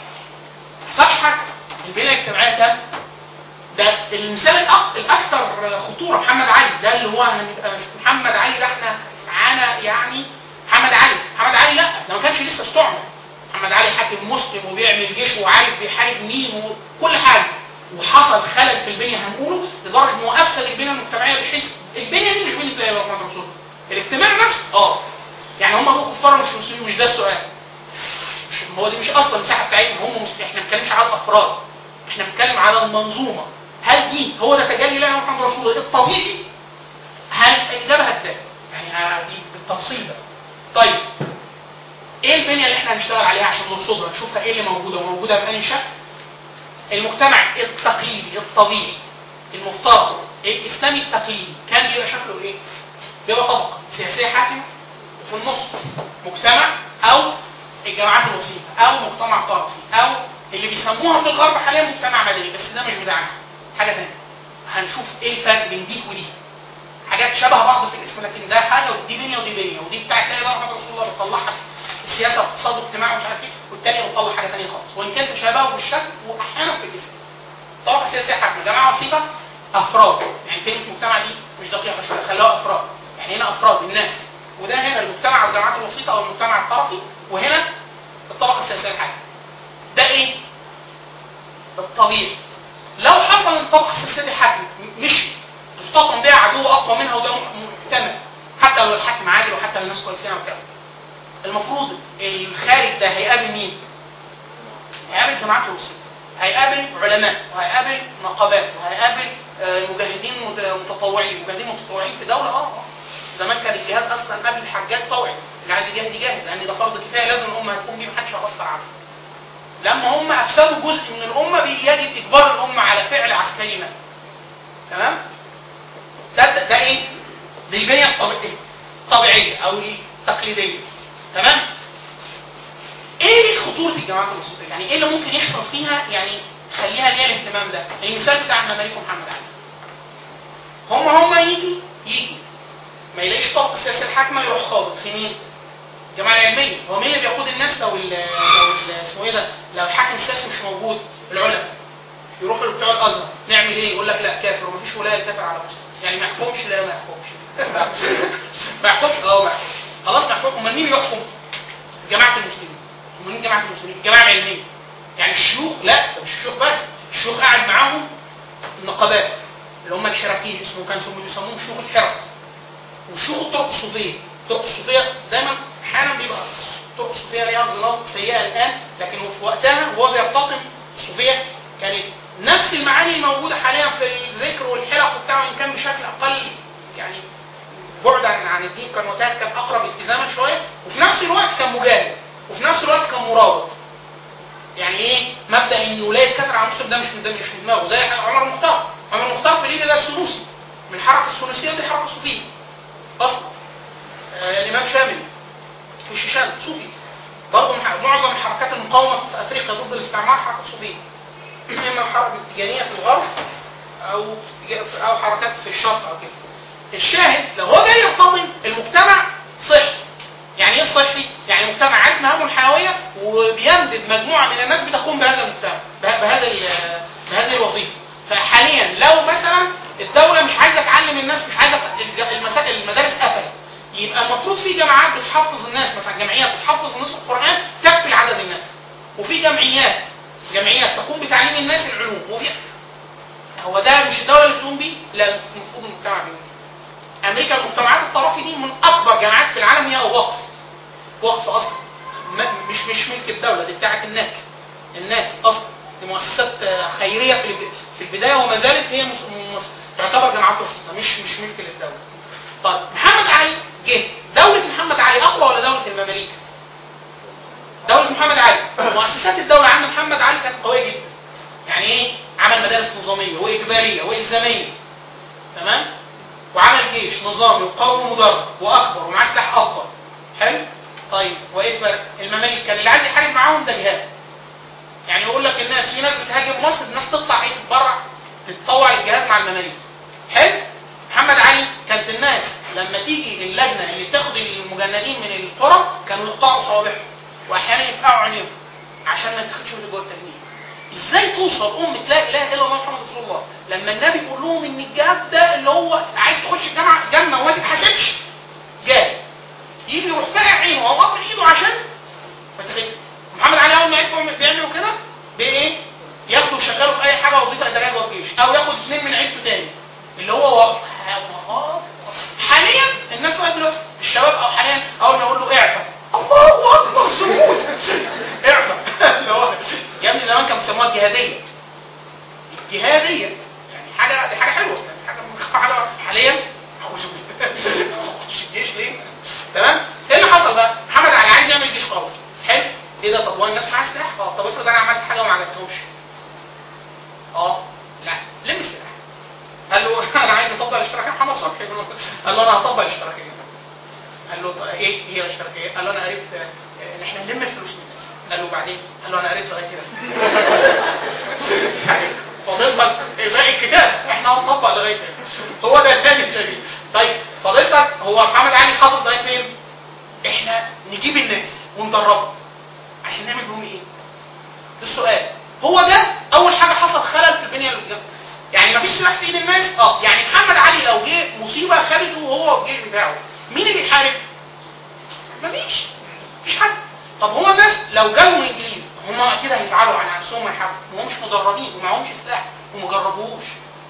ما حصلش حاجه. البنيه الاجتماعيه تم ده المثال الأك- الاكثر خطوره محمد علي ده اللي هو هنبقى مش محمد علي ده احنا معانا يعني محمد علي محمد علي لا ده ما كانش لسه استعمر محمد علي حاكم مسلم وبيعمل جيش وعارف بيحارب مين وكل حاجه وحصل خلل في البنيه هنقوله لدرجه انه افسد البنيه المجتمعيه بحيث البنيه دي مش بنيه لا اله الا الله محمد رسول الله الاجتماع نفسه اه يعني هم بقوا كفار مش مسلمين مش ده السؤال مش هو دي مش اصلا المساحه بتاعتهم هم مسلمين احنا ما بنتكلمش على الافراد احنا بنتكلم على المنظومه هل دي هو ده تجلي لا إله إلا محمد رسول الله الطبيعي هل الاجابه هتبان يعني ه- دي بالتفصيل ده طيب ايه البنيه اللي احنا هنشتغل عليها عشان نرصدها نشوفها ايه اللي موجوده وموجوده بأي شكل المجتمع التقليدي الطبيعي المفترض الاسلامي التقليدي كان بيبقى شكله ايه؟ بيبقى طبقه سياسيه حاكمه وفي النص مجتمع او الجماعات الوسيطه او مجتمع طرفي او اللي بيسموها في الغرب حاليا مجتمع مدني بس ده مش بتاعنا حاجه ثانيه هنشوف ايه الفرق بين دي ودي حاجات شبه بعض في الاسم لكن ده حاجه ودي بنيه ودي بنيه ودي بتاعت لا اله الا محمد رسول الله بتطلعها في السياسه واقتصاد واجتماع ومش عارف ايه والثانيه بتطلع حاجه ثانيه خالص وان كان تشابهوا في الشكل واحيانا في الاسم طبقه سياسيه حاكمه جماعه وسيطه افراد يعني كلمه مجتمع دي مش دقيقه شويه خلوها افراد يعني هنا افراد الناس وده هنا المجتمع والجماعات الوسيطه او المجتمع الطرفي وهنا الطبقه السياسيه الحاكمه ده ايه؟ الطبيعي لو حصل ان الطبقه السياسيه دي حاكمه مش تفتطن بها عدو اقوى منها وده محتمل حتى لو الحاكم عادل وحتى لو الناس كويسين وكده المفروض الخارج ده هيقابل مين؟ هيقابل جماعات الوسيط هيقابل علماء وهيقابل نقابات وهيقابل آه، مجاهدين مت- متطوعين مجاهدين متطوعين في دوله اه آه. زمان كان الجهاد اصلا قبل الحجاج طوعي اللي عايز يجاهد يجاهد لان ده فرض كفايه لازم الامه هتقوم بيه محدش هيأثر عنه لما هم افسدوا جزء من الامه بيجب اجبار الامه على فعل عسكري ما تمام ده ده, ده ايه دي البنيه الطبيعيه الطبيعيه او التقليديه تمام ايه خطوره الجماعات الوسطيه يعني ايه اللي ممكن يحصل فيها يعني تخليها ليها الاهتمام ده المثال بتاع المماليك ومحمد علي هم هم يجي يجي ما يلاقيش طبقه السياسيه الحاكمه يروح خابط في مين؟ الجماعه العلميه هو مين اللي بيقود الناس لو ال لو ال اسمه ايه ده لو الحاكم السياسي مش موجود العلماء يروحوا لبتوع الازهر نعمل ايه يقول لك لا كافر ومفيش ولايه كافر على مسلم يعني ما يحكمش لا ما يحكمش ما يحكمش اه ما يحكمش خلاص ما يحكمش امال مين يحكم جماعه المسلمين امال مين جماعه المسلمين الجماعه العلميه يعني الشيوخ لا ده مش الشيوخ بس الشيوخ قاعد معاهم النقابات اللي هم الحرفيين اسمه كان اسمهم بيسموهم شيوخ الحرف وشيوخ الطرق الصوفيه الطرق الصوفيه دايما احيانا بيبقى الطرق الصوفيه ليها ظلال سيئه الان لكن في وقتها وهو بيرتقم الصوفيه كانت نفس المعاني الموجوده حاليا في الذكر والحلق وبتاعه ان كان بشكل اقل يعني بعدا عن الدين كان وقتها كان اقرب التزاما شويه وفي نفس الوقت كان مجاهد وفي نفس الوقت كان مراوغ يعني ايه مبدا ان ولايه كفر على مسلم ده مش من ده مش من دماغه زي عمر المختار عمر المختار في ليبيا ده سدوسي من الحركه الثلاثيه دي حركه صوفيه اصلا آه الامام شامل في الشيشان صوفي برضه من ح- معظم حركات المقاومه في افريقيا ضد الاستعمار حركه صوفيه اما حركه اتجاهيه في الغرب او في- او حركات في الشرق او كده الشاهد لو هو جاي يرتضي المجتمع صحي يعني ايه صحي؟ يعني مجتمع عارف مهامه الحيويه وبيندب مجموعه من الناس بتقوم بهذا المجتمع به- بهذا ال- بهذه الوظيفه فحاليا لو مثلا الدوله مش عايزه تعلم الناس مش عايزه الج- المسا- المدارس قفلت يبقى المفروض في جماعات بتحفظ الناس مثلا جمعيات بتحفظ الناس القران تكفي عدد الناس وفي جمعيات جمعيات تقوم بتعليم الناس العلوم وفي هو ده مش الدوله اللي بتقوم بيه لا المفروض المجتمع بيقوم بيه. امريكا المجتمعات الطرفي دي من اكبر جامعات في العالم هي وقف وقف اصلا م- مش مش ملك الدوله دي بتاعت الناس الناس اصلا دي مؤسسات آه، خيريه في الب- في البدايه وما زالت هي مس- مس- تعتبر جامعات رخيصه مش مش ملك للدوله طيب محمد علي جه دوله محمد علي اقوى ولا دوله المماليك؟ دولة محمد علي مؤسسات الدولة عند محمد علي كانت قوية جدا يعني ايه عمل مدارس نظامية وإجبارية وإلزامية تمام وعمل جيش نظامي وقوي ومدرب وأكبر ومعاه سلاح أفضل حلو طيب وإيه الفرق المماليك كان اللي عايز يحارب معاهم ده جهاد يعني يقول لك الناس في ناس بتهاجم مصر الناس تطلع ايه تتبرع تتطوع للجهاد مع المماليك حلو محمد علي كانت الناس لما تيجي اللجنه اللي بتاخد المجندين من القرى كانوا يقطعوا صوابعهم واحيانا يفقعوا عينيهم عشان ما يتاخدش من جوه التجنيد ازاي توصل امه لا اله الا الله محمد رسول الله لما النبي يقول لهم ان الجهاد ده اللي هو عايز تخش الجامعه جنه وما تتحاسبش جاهد يجي يروح فاقع عينه او قاطع ايده عشان ما تاخدش محمد علي اول ما عرفوا بيعملوا كده بايه ياخدوا يشغلوا في اي حاجه وظيفه اداريه جوه الجيش او ياخد اثنين من عيلته تاني اللي هو واقف حاليا الناس لغايه دلوقتي الشباب او حاليا اول ما يقول له اعفى الله اكبر سكوت اعفى اللي هو يا ابني زمان كانوا بيسموها الجهاديه الجهاديه يعني حاجه دي حاجه حلوه يعني حاجه حاجه حاليا أخش أخش الجيش ليه؟ تمام؟ ايه اللي حصل بقى؟ محمد علي عايز يعمل جيش قوي حلو ايه ده طب هو الناس معاها سلاح؟ اه طب افرض انا عملت حاجه وما عجبتهمش اه لا لم السلاح قال له انا عايز اطبق الاشتراكيه محمد صبحي قال له انا هطبق الاشتراكيه قال له طيب ايه هي الاشتراكيه؟ قال له انا قريت آه، ان احنا نلم الفلوس من الناس قال له بعدين قال له انا قريت لغايه كده يعني فضيلتك باقي الكتاب احنا هنطبق لغايه كده هو ده الثاني السبيل طيب فضيلتك هو محمد علي حافظ لغايه فين؟ احنا نجيب الناس وندربهم عشان نعمل بهم ايه؟ السؤال هو ده اول حاجه حصل خلل في البنيه الجامعة. يعني مفيش سلاح في ايد الناس اه يعني محمد علي لو جه مصيبه خدته هو والجيش بتاعه مين اللي يحارب؟ مفيش مفيش حد طب هو الناس لو جالهم الانجليز هم اكيد هيزعلوا على نفسهم ويحاربوا وهم مش مدربين ومعهمش سلاح وما جربوهوش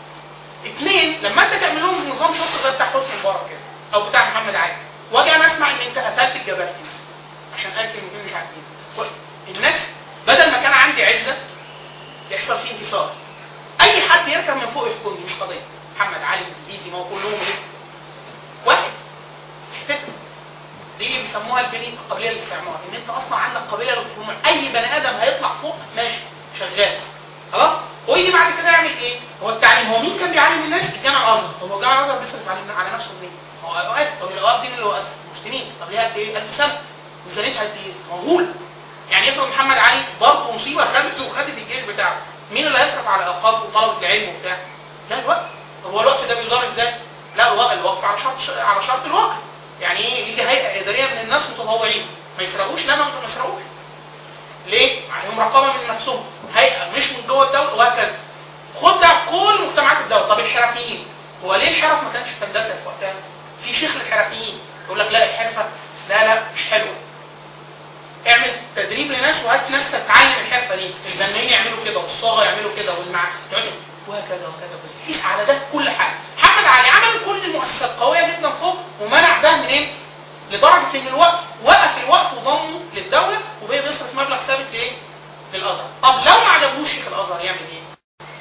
اثنين لما انت تعمل لهم نظام شرطه زي بتاع حسني مبارك كده او بتاع محمد علي واجي انا اسمع ان انت قتلت الجبرتيز عشان قال كلمتين مش عاجبين و- الناس بدل ما كان عندي عزه يحصل فيه انكسار اي حد يركب من فوق يحكمني مش قضيه محمد علي انجليزي ما هو كلهم ايه واحد مش هتفرق دي اللي بيسموها البنيه القابليه للاستعمار ان انت اصلا عندك قابليه للخروج اي بني ادم هيطلع فوق ماشي شغال خلاص ويجي بعد كده يعمل ايه؟ هو التعليم هو مين كان بيعلم الناس؟ الجامع الازهر طب هو الجامع الازهر بيصرف على على نفسه منين؟ هو اوقات طب الاوقات دي مين اللي وقفها؟ المسلمين طب ليها قد ايه؟ 1000 سنه ميزانيتها قد ايه؟ مهول يعني افرض محمد علي برضه مصيبه خدته وخدت الجيش بتاعه مين اللي هيصرف على اوقاف وطلبه العلم وبتاع؟ لا الوقف طب هو الوقف ده بيدار ازاي؟ لا الوقف الوقف على شرط على شرط الوقف يعني ايه يجي هيئه اداريه من الناس متطوعين ما يسرقوش لا ما ما يسرقوش ليه؟ عليهم رقابه من نفسهم هيئه مش من جوه الدوله وهكذا خد ده في كل مجتمعات الدوله طب الحرفيين هو ليه الحرف ما كانش في هندسه في وقتها؟ في شيخ للحرفيين يقول لك لا الحرفه لا لا مش حلوه اعمل تدريب لناس وهات ناس تتعلم الحرفه دي البنايين يعملوا كده والصاغه يعملوا كده والمع وهكذا وهكذا وهكذا قيس على ده كل حاجه محمد علي عمل كل المؤسسات قويه جدا فوق ومنع ده منين؟ لدرجه ان الوقف وقف الوقف وضمه للدوله وبقى بيصرف مبلغ ثابت لايه؟ للازهر طب لو ما عجبوش شيخ الازهر يعمل ايه؟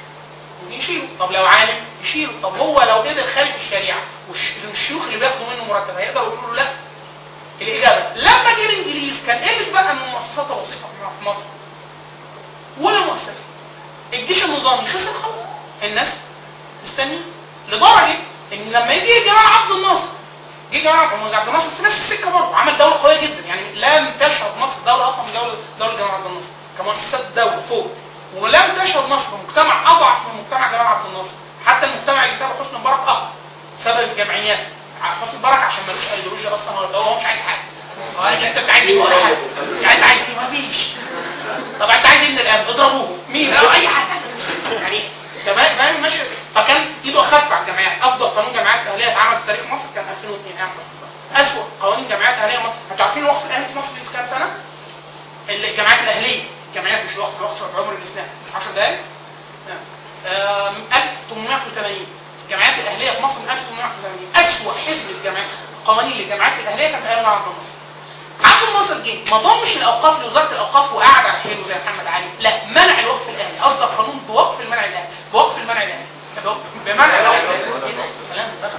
تشيله طب هو لو قدر خالف الشريعه والش- والشيوخ اللي بياخدوا منه مرتب هيقدروا يقولوا له لا الاجابه لما جه الانجليز كان ايه اللي بقى من المؤسسات الوثيقه في مصر ولا مؤسسه الجيش النظامي خسر خلاص الناس مستنيين لدرجه ان لما يجي جمال عبد الناصر جه جمال عبد الناصر في نفس السكه برضه عمل دوله قويه جدا يعني لم تشهد مصر دوله اقوى من دوله دوله جمال عبد الناصر كمؤسسات دوله فوق ولم تشهد مصر مجتمع اضعف من مجتمع جمال عبد الناصر حتى المجتمع اللي سبب حسني مبارك اقوى سبب الجمعيات حسني مبارك عشان ملوش ايديولوجيا اصلا ولا هو مش عايز حاجه هو قال لي انت عايز ايه ولا حاجه مش عايز عايز ايه مفيش طب انت عايز ايه من الاب اضربوه مين او اي حاجه يعني تمام فاهم ماشي فكان ايده اخف على الجمعيات افضل قانون جمعيات اهليه اتعمل في تاريخ مصر كان 2002 ايام حسني اسوء قوانين جمعيات اهليه مصر انتوا عارفين الوقف الاهلي في مصر بيقيس كام سنه؟ الجمعيات الاهليه جمعيات مش الوقف الوقف في عمر الاسلام 10 دقائق آم، 1880 الجمعيات الاهليه في مصر من 1880 اسوء حزب الجمعيات قوانين الجمعيات الاهليه كانت ايام عبد الناصر عبد الناصر جه ما ضمش الاوقاف لوزاره الاوقاف وقعد على حيله زي محمد علي لا منع الوقف الاهلي اصدر قانون بوقف المنع الاهلي بوقف المنع الاهلي بمنع الوقف الاهلي إيه ده؟ كلام بقى.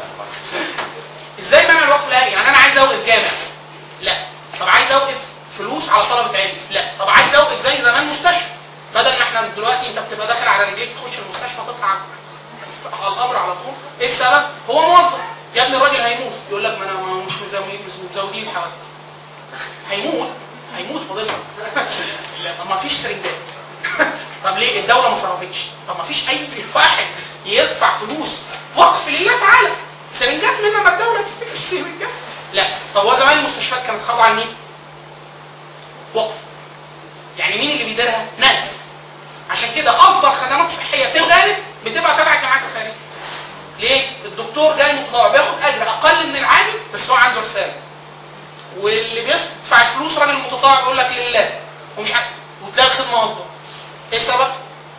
ازاي منع الوقف الاهلي يعني انا عايز اوقف جامع لا طب عايز اوقف فلوس على طلبه علم لا طب عايز اوقف زي زمان مستشفى بدل ما احنا دلوقتي انت بتبقى داخل على رجليك تخش المستشفى تطلع على القبر على طول ايه السبب هو موظف يا ابني الراجل هيموت يقول لك ما انا ما مش مزودين مش مزودين الحوادث هيموت هيموت فضيلتك لا طب ما فيش سرنجات طب ليه الدوله ما صرفتش طب ما فيش اي واحد يدفع فلوس وقف لله تعالى سرنجات منها ما الدوله تفتكر السرنجات لا طب هو زمان المستشفيات كانت خاضعه لمين؟ وقف يعني مين اللي بيديرها؟ ناس عشان كده افضل خدمات صحيه في الغالب بتبقى تبع الجامعات الخيريه ليه؟ الدكتور جاي متطوع بياخد اجر اقل من العادي بس هو عنده رساله واللي بيدفع الفلوس راجل متطوع بيقول لك لله ومش عارف وتلاقي الخدمه افضل ايه السبب؟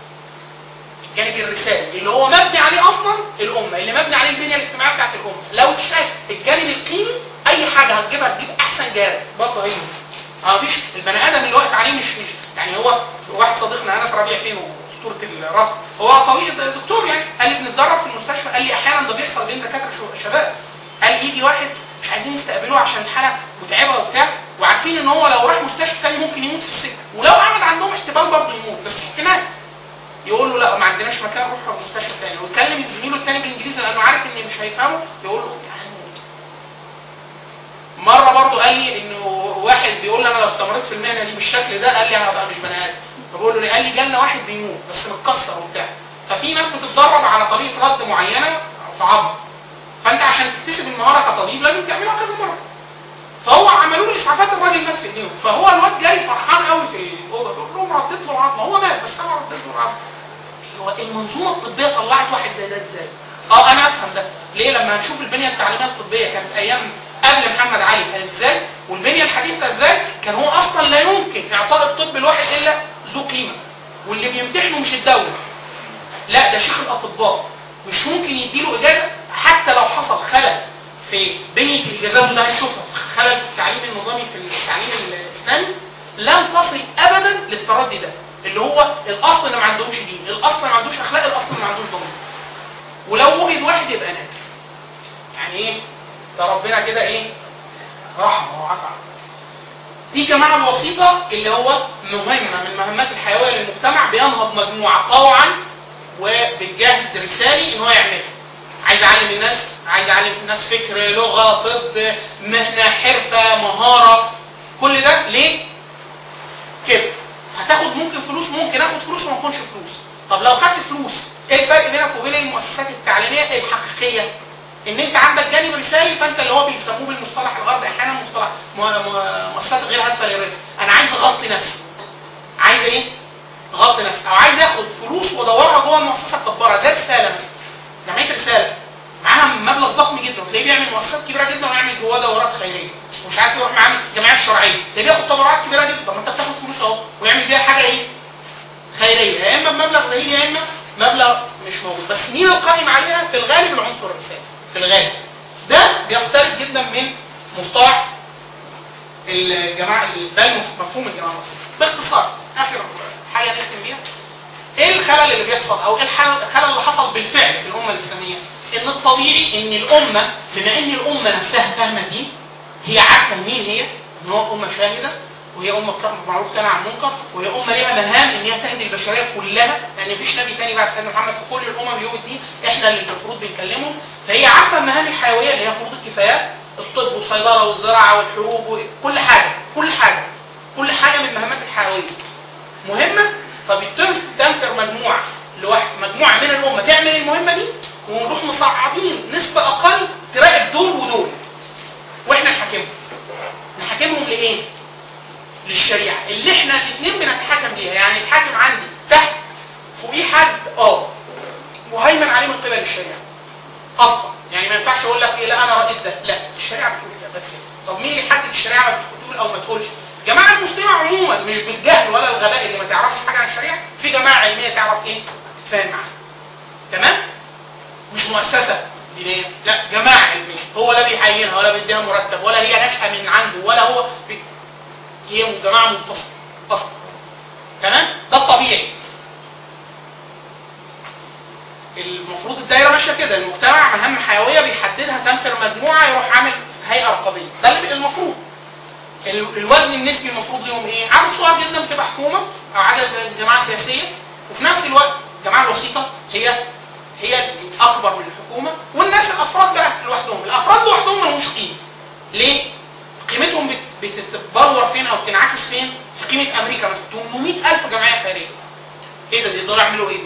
الجانب الرسالي اللي هو مبني عليه اصلا الامه اللي مبني عليه البنيه الاجتماعيه بتاعت الامه لو شايف الجانب القيمي اي حاجه هتجيبها تجيب احسن جهاز برضه هي اه مفيش البني ادم اللي واقف عليه مش مش يعني هو واحد صديقنا انس ربيع فين اسطوره الرفض هو طبيب دكتور يعني قال لي بنتدرب في المستشفى قال لي احيانا ده بيحصل بين دكاتره شو- شباب قال لي يجي واحد مش عايزين يستقبلوه عشان الحاله متعبه وبتاع وعارفين ان هو لو راح مستشفى تاني ممكن يموت في السكه ولو قعد عندهم احتمال برضه يموت بس احتمال يقول له لا ما عندناش مكان روح مستشفى تاني ويكلم زميله التاني بالانجليزي لانه عارف ان مش هيفهمه يقول له يعني موت مره برضه قال لي انه واحد بيقول لي انا لو استمريت في المهنه دي بالشكل ده قال لي هبقى مش بني ادم فبقول له ليه؟ قال لي جالنا واحد بيموت بس متكسر وبتاع ففي ناس بتتدرب على طريقه رد معينه في عظم فانت عشان تكتسب المهاره كطبيب لازم تعملها كذا مره فهو عملوا له اسعافات الراجل مات في ايديهم فهو الواد جاي فرحان قوي في الاوضه بيقول لهم رديت له العظمه هو مات بس انا رديت له العظمه هو المنظومه الطبيه طلعت واحد زي ده ازاي؟ اه انا افهم ده ليه لما هنشوف البنيه التعليميه الطبيه كانت ايام قبل محمد علي كانت ازاي والبنيه الحديثه ازاي كان هو اصلا لا يمكن اعطاء الطب الواحد الا ذو قيمه واللي بيمتحنه مش الدوله لا ده شيخ الاطباء مش ممكن يديله اجازه حتى لو حصل خلل في بنيه الاجازات وده هنشوفها خلل في التعليم النظامي في التعليم الاسلامي لن تصل ابدا للتردي ده اللي هو الاصل اللي ما عندهمش دين الاصل اللي ما عندوش اخلاق الاصل اللي ما عندوش ضمير ولو وجد واحد يبقى نادر يعني ايه ده ربنا كده ايه رحمه وعفى عنه. دي جماعة الوسيطة اللي هو مهمة من مهمات الحيوية للمجتمع بينهض مجموعة طوعا وبالجهد رسالي ان هو يعملها عايز يعلم الناس عايز يعلم الناس فكر لغة طب مهنة حرفة مهارة كل ده ليه؟ كده هتاخد ممكن فلوس ممكن اخد فلوس وما اخدش فلوس طب لو خدت فلوس ايه الفرق بينك وبين المؤسسات التعليميه الحقيقيه ان انت عندك جانب رسالي فانت اللي هو بيسموه بالمصطلح الغربي احيانا مصطلح م- م- مؤسسات غير هادفه للربح انا عايز اغطي نفسي عايز ايه اغطي نفسي او عايز اخد فلوس وادورها جوه المؤسسه اكبرها زي رساله مثلا جمعيه رساله معاها مبلغ ضخم جدا وتلاقيه بيعمل مؤسسات كبيره جدا ويعمل جواه دورات خيريه ومش عارف يروح معاه الجمعيه الشرعيه تلاقيه بياخد تبرعات كبيره جدا طب ما انت بتاخد فلوس اهو ويعمل بيها حاجه ايه خيريه يا اما بمبلغ زهيد يا اما مبلغ مش موجود بس مين القائم عليها في الغالب العنصر الرسالي في الغالب ده بيقترب جدا من مصطلح الجماعه ده المف- مفهوم الجماعه المصريه باختصار اخر حاجه نختم بيها ايه الخلل اللي بيحصل او ايه الحل- الخلل اللي حصل بالفعل في الامه الاسلاميه؟ ان الطبيعي ان الامه بما ان الامه نفسها فاهمه دين هي عارفه مين هي ان هو امه شاهده وهي امه بتامر بالمعروف تنهى عن المنكر وهي امه ليها مهام ان هي تهدي البشريه كلها لان مفيش نبي تاني بعد سيدنا محمد في كل الامم يوم الدين احنا اللي المفروض بنكلمهم فهي عارفه المهام الحيويه اللي هي فروض الكفايات الطب والصيدله والزراعه والحروب وكل حاجه كل حاجه كل حاجه من المهمات الحيويه مهمه فبيتم تنفر مجموعه لواحد مجموعه من الامه تعمل المهمه دي ونروح مصعدين نسبه اقل تراقب دول ودول واحنا نحاكمهم نحاكمهم لايه؟ للشريعه اللي احنا الاثنين بنتحاكم ليها يعني الحاكم عندي تحت فوقيه حد اه مهيمن عليه من قبل الشريعه اصلا يعني ما ينفعش اقول لك ايه لا انا رايت ده لا الشريعه بتقول كده بس كده طب مين اللي يحدد الشريعه ما بتقول او ما تقولش الجماعه المسلمه عموما مش بالجهل ولا الغباء اللي ما تعرفش حاجه عن الشريعه في جماعه علميه تعرف ايه تتفاهم معاها تمام مش مؤسسه دينيه لا جماعه علميه هو لا بيعينها ولا بيديها مرتب ولا هي ناشئه من عنده ولا هو بي... هي جماعه منفصله اصلا تمام ده الطبيعي المفروض الدايره ماشيه كده المجتمع مهام حيويه بيحددها تنفر مجموعه يروح عامل هيئه رقابيه ده اللي المفروض ال- الوزن النسبي المفروض ليهم ايه؟ عدد صغير جدا بتبقى حكومه او عدد جماعه سياسيه وفي نفس الوقت الجماعه الوسيطه هي هي الاكبر من الحكومه والناس الافراد بقى لوحدهم، الافراد لوحدهم ملهمش قيمه. ليه؟ قيمتهم بت- بتتبلور فين او بتنعكس فين؟ في قيمه امريكا مثلا 800000 جمعيه خيريه. ايه ده بيقدروا يعملوا ايه دول؟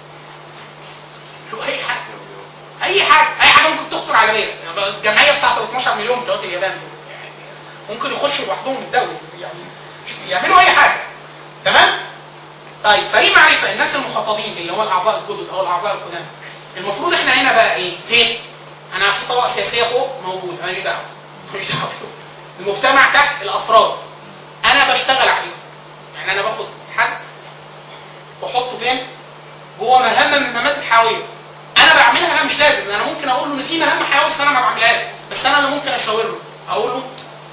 شو اي حاجه اي حاجه اي حاجه ممكن تخطر على بالك يعني الجمعيه بتاعت ال 12 مليون بتوع اليابان دول يعني ممكن يخشوا لوحدهم الدوله يعني يعملوا اي حاجه تمام طيب فريق معرفه الناس المخاطبين اللي هو الاعضاء الجدد او الاعضاء القدامى المفروض احنا هنا بقى ايه فين انا في طبقه سياسيه فوق موجود ماليش دعوه ماليش دعوه المجتمع تحت الافراد انا بشتغل عليهم يعني انا باخد حد واحطه فين جوه مهمه من المهمات الحيويه انا بعملها لا مش لازم انا ممكن اقول له ان في مهمه حيويه بس انا ما بعملهاش بس انا اللي ممكن اشاور له اقول له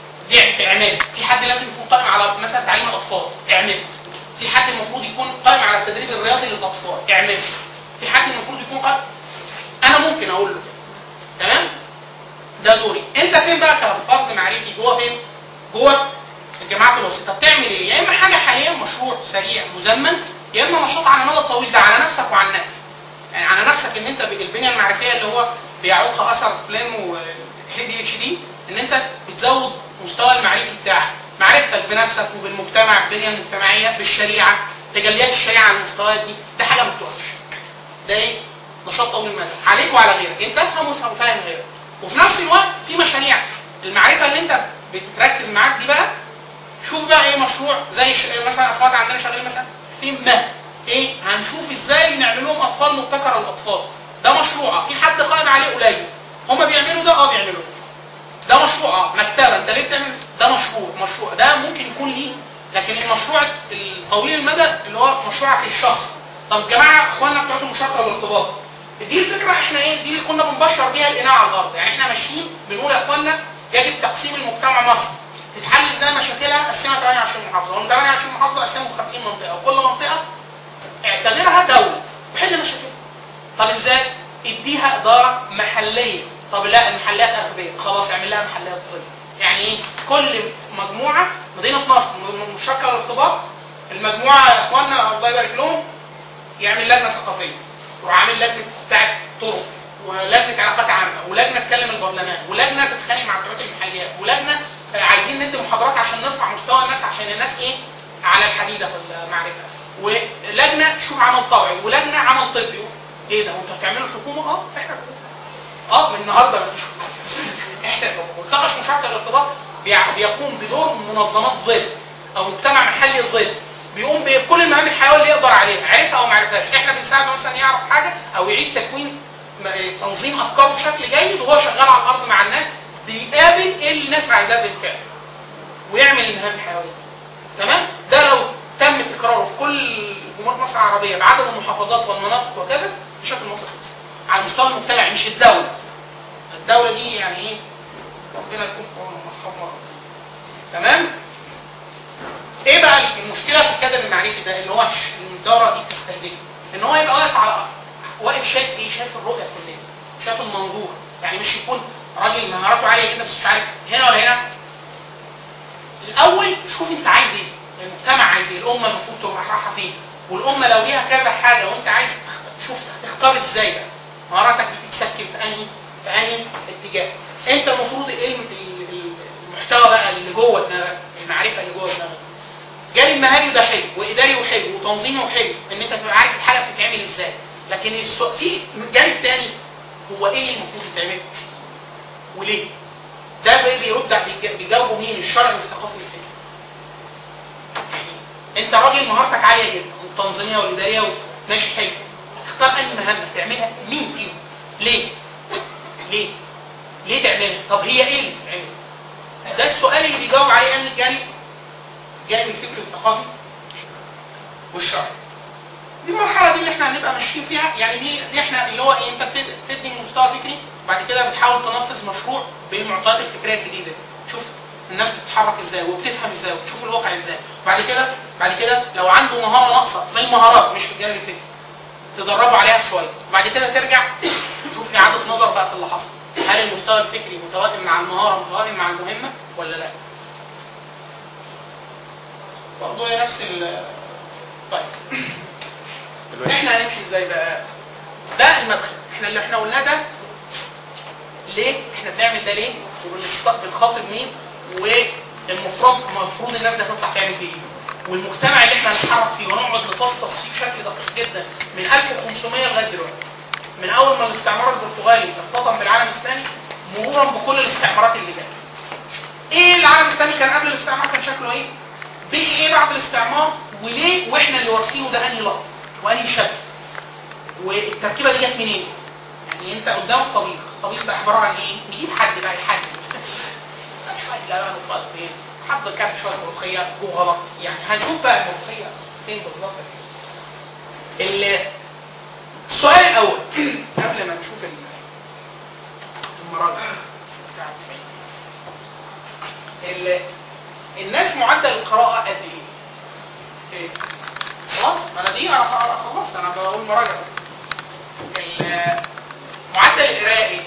دي اعمل في حد لازم يكون قائم على مثلا تعليم الاطفال اعمل في حد المفروض يكون قائم على التدريب الرياضي للاطفال اعمل في حد المفروض يكون قائم انا ممكن اقول له تمام ده دوري انت فين بقى كفرد معرفي جوه فين جوه الجماعات الوسيطه بتعمل ايه يا اما حاجه حاليا مشروع سريع مزمن يا اما نشاط على المدى الطويل ده على نفسك وعلى الناس يعني على نفسك ان انت البنيه المعرفيه اللي هو بيعوقها اثر فلان وهي دي اتش دي ان انت بتزود مستوى المعرفي بتاعك معرفتك بنفسك وبالمجتمع البنيه المجتمعيه بالشريعه تجليات الشريعه على المستويات دي ده حاجه ما بتوقفش ده ايه نشاط طويل المدى عليك وعلى غيرك انت افهم وافهم وفاهم غيرك وفي نفس الوقت في مشاريع المعرفه اللي انت بتركز معاك دي بقى شوف بقى ايه مشروع زي ش... مثلا اخوات عندنا شغالين مثلا في ما ايه هنشوف ازاي نعمل لهم اطفال مبتكره للاطفال ده مشروع آه، في حد قائم عليه قليل هما بيعملوا ده اه بيعملوا ده مشروع اه مكتبه انت ليه بتعمل ده مشروع مشروع ده ممكن يكون ليه لكن المشروع الطويل المدى اللي هو مشروعك الشخص طب جماعه اخواننا بتوع المشاركه والارتباط دي الفكره احنا ايه دي اللي كنا بنبشر بيها الاناء على الارض يعني احنا ماشيين بنقول يا اخواننا يجب تقسيم المجتمع مصر تتحل ازاي مشاكلها قسمها 28 محافظه ومن 28 محافظه قسموا 50 منطقه وكل منطقه اعتبرها دوله وحل مشاكلها طب ازاي اديها اداره محليه طب لا المحلات اغبياء خلاص اعمل لها محلات طيب يعني ايه كل مجموعه مدينه نصر م- مشاركه الارتباط المجموعه يا اخواننا الله يبارك لهم يعمل لجنه ثقافيه يروح عامل لجنه بتاعت طرق ولجنه علاقات عامه ولجنه تكلم البرلمان ولجنه تتخانق مع بتوع المحليات ولجنه آه، عايزين ندي محاضرات عشان نرفع مستوى الناس عشان الناس ايه على الحديده في المعرفه ولجنه شوف عمل طوعي ولجنه عمل طبي ايه ده وانتوا بتعملوا الحكومه اه احنا الحكومه اه من النهارده مفيش احنا الحكومه ملتقى مشاركه الارتباط بيع- بيقوم بدور منظمات ظل او مجتمع محلي ظل بيقوم بكل المهام الحيويه اللي يقدر عليها عرفها او ما عرفهاش احنا بنساعده مثلا يعرف حاجه او يعيد تكوين م- تنظيم افكاره بشكل جيد وهو شغال على الارض مع الناس بيقابل ايه اللي الناس عايزاه بالفعل ويعمل المهام الحيويه تمام ده لو تم تكراره في كل جمهوريه مصر العربيه بعدد المحافظات والمناطق وكذا مشاكل مصر خلصت على المستوى المجتمعي مش الدوله الدوله دي يعني ايه ربنا يكون في عونهم اصحاب مرض تمام ايه بقى المشكله في الكادر المعرفي ده اللي هو الدوره دي هتستهدفه ان هو يبقى واقف على واقف شايف ايه شايف الرؤيه كلها شايف المنظور يعني مش يكون راجل مهاراته عاليه جدا بس مش عارف هنا ولا هنا الاول شوف انت عايز ايه المجتمع عايز ايه الامه المفروض تبقى رايحه فين والامه لو ليها كذا حاجه وانت عايز تخ- شوف تختار ازاي بقى مهاراتك دي تتسكن في انهي في انهي اتجاه انت المفروض العلم ال- ال- المحتوى بقى اللي جوه دماغك المعرفه اللي جوه دماغك جانب مهاري وده حلو واداري وحلو وتنظيمي وحلو ان انت تبقى عارف الحاجه بتتعمل ازاي لكن السو... في جانب تاني هو ايه اللي المفروض يتعمل وليه ده بي- بيرد بيج- بيجاوبه مين الشرع والثقافي والفكري يعني انت راجل مهارتك عاليه جدا والتنظيميه والاداريه ماشي حلو تختار انهي مهمه تعملها مين فيهم ليه ليه ليه تعملها طب هي ايه اللي بتتعمل ده السؤال اللي بيجاوب عليه ان الجانب الجانب الفكري والثقافي والشرعي دي المرحله دي اللي احنا هنبقى ماشيين فيها يعني دي دي احنا اللي هو ايه انت بتد- بتدي من مستوى فكري بعد كده بتحاول تنفذ مشروع بالمعطيات الفكريه الجديده دي. شوف الناس بتتحرك ازاي وبتفهم ازاي وبتشوف الواقع ازاي بعد كده بعد كده لو عنده مهاره ناقصه في المهارات مش في الجانب الفكري تدربوا عليها شويه وبعد كده ترجع تشوف اعاده نظر بقى في اللي حصل هل المستوى الفكري متوازن مع المهاره متوازن مع المهمه ولا لا برضه هي نفس ال طيب احنا هنمشي ازاي بقى ده المدخل احنا اللي احنا قلناه ده ليه احنا بنعمل ده ليه وبنست- بنخاطب مين والمفروض المفروض الناس دي هتطلع تعمل بيه ايه والمجتمع اللي احنا هنتحرك فيه ونقعد نفصص فيه بشكل دقيق جدا من 1500 لغايه دلوقتي من اول ما الاستعمار البرتغالي اختطم بالعالم الاسلامي مرورا بكل الاستعمارات اللي جت ايه العالم الاسلامي كان قبل الاستعمار كان شكله ايه بقي ايه بعد الاستعمار وليه واحنا اللي وارثينه ده انهي لقطه وانهي شكل والتركيبه دي جت منين يعني انت قدامك طبيخ الطبيخ ده عباره عن ايه نجيب حد بقى يحدد شويه لبن وشويه بيض حد كان شويه ملوخيه جوه غلط يعني هنشوف بقى الملوخيه فين بالظبط ال- السؤال الاول قبل ما نشوف ال- المراجع بتاع ال- الناس معدل القراءه قد ايه؟ إيه؟ خلاص ما انا دي انا خ- خلصت انا بقول مراجع ال- معدل القراءه ايه؟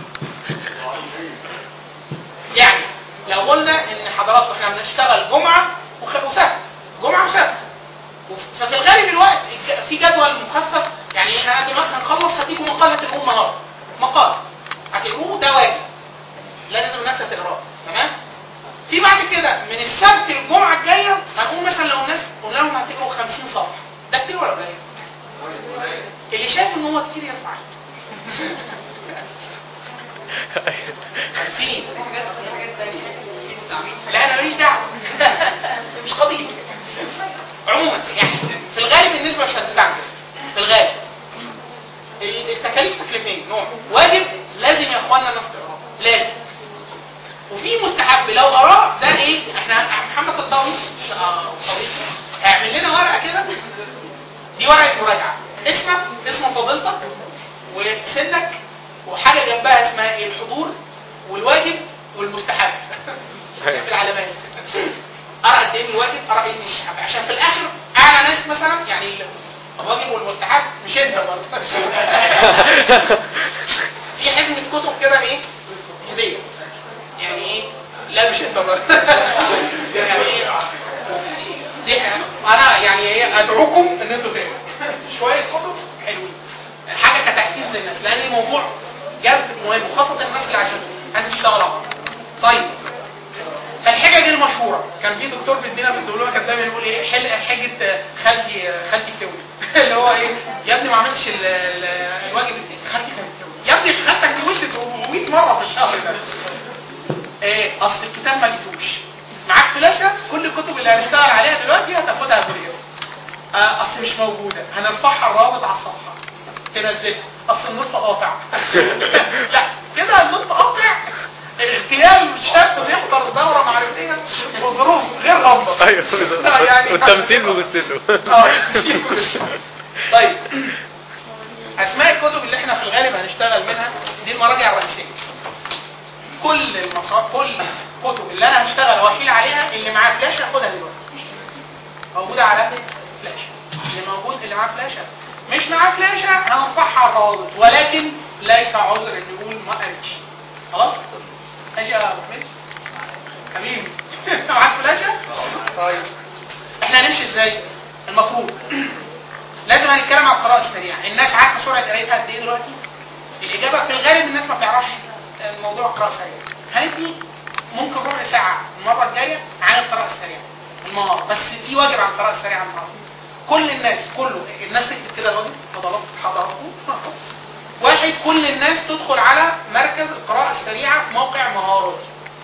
يعني لو قلنا ان حضراتكم احنا بنشتغل جمعه وخ- وسبت جمعه وسبت وف- ففي الغالب الوقت الج- في جدول مخفف يعني انا دلوقتي هنخلص هديكم مقاله تقروه النهارده مقال هتقروه ده واجب لازم الناس هتقراه تمام في بعد كده من السبت للجمعه الجايه هنقول مثلا لو الناس قلنا لهم هتقروا 50 صفحه ده كتير ولا قليل؟ اللي شايف ان هو كتير يرفع ايده. 50 لا انا ماليش دعوه مش قضيه عموما يعني في الغالب النسبه مش هتزيد عن كده في الغالب التكاليف تكليفين نوع واجب لازم يا اخوانا الناس تقراه لازم وفي مستحب لو قراه ده ايه احنا محمد الضوي صديقي هيعمل لنا ورقه كده دي ورقه مراجعه اسمك اسم فضيلتك وسنك وحاجه جنبها اسمها ايه الحضور والواجب والمستحب في العلامات ارى قد ايه من الواجب ارى ايه من المستحب عشان في الاخر اعلى ناس مثلا يعني الواجب والمستحب مش انت برضه في حزمه كتب كده ايه هديه يعني ايه لا مش انت برضه يعني ايه دي انا يعني ايه ادعوكم ان انتوا تقروا شويه كتب حلوين حاجه كتحفيز للناس لان الموضوع جد مهم وخاصه الناس اللي عايزه عايزه تشتغل اكتر طيب الحجج المشهوره كان في دكتور بيدينا في الدبلومه كان دايما يقول ايه حل حجه خالتي خالتي بتولد اللي هو ايه يا ابني ما عملتش ال- ال- الواجب خالتي كانت بتولد يا ابني خالتك دي ولدت 400 مره في الشهر ده ايه اصل الكتاب ما لقيتوش معاك فلاشه كل الكتب اللي هنشتغل عليها دلوقتي هتاخدها بريد آه اصل مش موجوده هنرفعها الرابط على الصفحه تنزلها اصل النطق قاطع لا كده النطق قاطع اغتيال شاب بيحضر دوره معرفيه في ظروف غير غامضه ايوه لا، يعني- والتمثيل بجثته اه طيب اسماء الكتب اللي احنا في الغالب هنشتغل منها دي المراجع الرئيسيه كل المصادر كل الكتب اللي انا هشتغل واحيل عليها اللي معاه فلاش هاخدها دلوقتي موجوده على فلاش اللي موجود اللي معاه فلاشه مش معاه فلاشه هنرفعها على الروابط ولكن ليس عذر ان نقول ما قريتش خلاص ماشي يا ابو حميد حبيبي معاك فلاشه طيب احنا هنمشي ازاي المفروض لازم هنتكلم عن القراءه السريعه الناس عارفه سرعه قرايتها قد ايه دلوقتي الاجابه في الغالب الناس ما بتعرفش موضوع القراءه السريعه هندي ممكن ربع ساعه المره الجايه عن القراءه السريعه النهار بس في واجب عن القراءه السريعه النهارده كل الناس كله الناس تكتب كده الواجب حضرات حضراتكم واحد كل الناس تدخل على مركز القراءه السريعه في موقع مهاراتي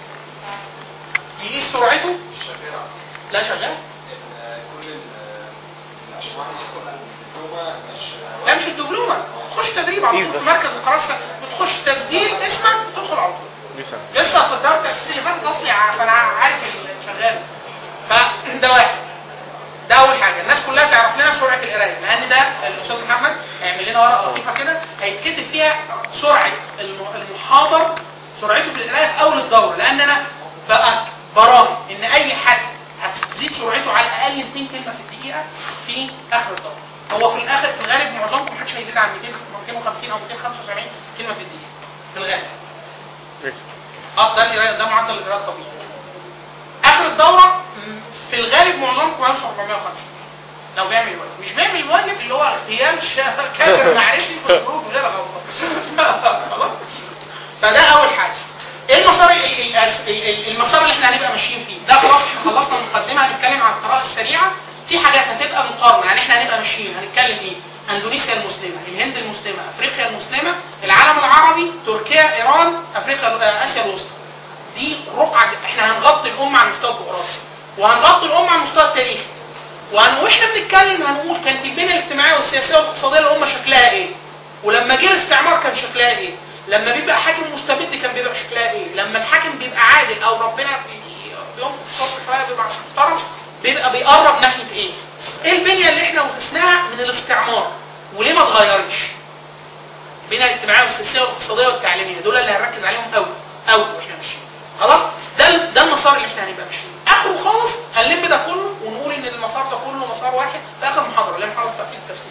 يقيس سرعته الشاكرة لا شغال ان كل ال- عشان واحد يدخل على الدبلومة مش لا مش الدبلومه تخش تدريب على طول في مركز القراءه السريعه بتخش تسجيل اسمك تدخل على طول لسه في الدورة التأسيسي اللي فاتت اصلي عارف انا عارف اللي شغال فده واحد ده اول حاجه الناس كلها تعرف لنا سرعه القرايه لان ده الاستاذ محمد هيعمل لنا ورقه لطيفه كده هيتكتب فيها سرعه الم- المحاضر سرعته في القرايه في اول الدوره لان انا بقى براهن ان اي حد هتزيد سرعته على الاقل 200 كلمه في الدقيقه في اخر الدوره هو في الاخر في الغالب معظمكم محدش هيزيد عن 200 250 او 275 كلمه في الدقيقه في الغالب اه ده اللي ده معدل القراءه الطبيعي اخر الدوره م، في الغالب معظمكم هيوصل 450 لو بيعمل الواجب مش بيعمل الواجب اللي هو اغتيال شا- كادر معرفي في ظروف غير غلطه خلاص فده اول حاجه ايه المسار ال- ال- ال- ال- المسار اللي احنا هنبقى ماشيين فيه ده خلاص احنا خلصنا المقدمه هنتكلم عن القراءه السريعه في حاجات هتبقى مقارنه يعني احنا هنبقى ماشيين هنتكلم ايه اندونيسيا المسلمه الهند المسلمه افريقيا المسلمه العالم العربي تركيا ايران افريقيا آه، اسيا الوسطى دي رقعه ج- احنا هنغطي الامه على المستوى الجغرافي وهنغطي الامه على المستوى التاريخي وهن... واحنا بنتكلم هنقول كانت البنيه الاجتماعيه والسياسيه والاقتصاديه للامه شكلها ايه ولما جه الاستعمار كان شكلها ايه لما بيبقى حاكم مستبد كان بيبقى شكلها ايه لما الحاكم بيبقى عادل او ربنا بي- بينفخ صوت شويه بيبقى محترم بيبقى بيقرب ناحيه ايه ايه البنيه اللي احنا ورثناها من الاستعمار وليه ما اتغيرتش البنيه الاجتماعيه والسياسيه والاقتصاديه والتعليميه دول اللي هنركز عليهم قوي قوي واحنا ماشيين خلاص ده ال- ده المسار اللي احنا هنبقى ماشيين اخره خالص هنلم ده كله ونقول ان المسار ده كله مسار واحد في اخر محاضره اللي هي محاضره تاكيد التفسير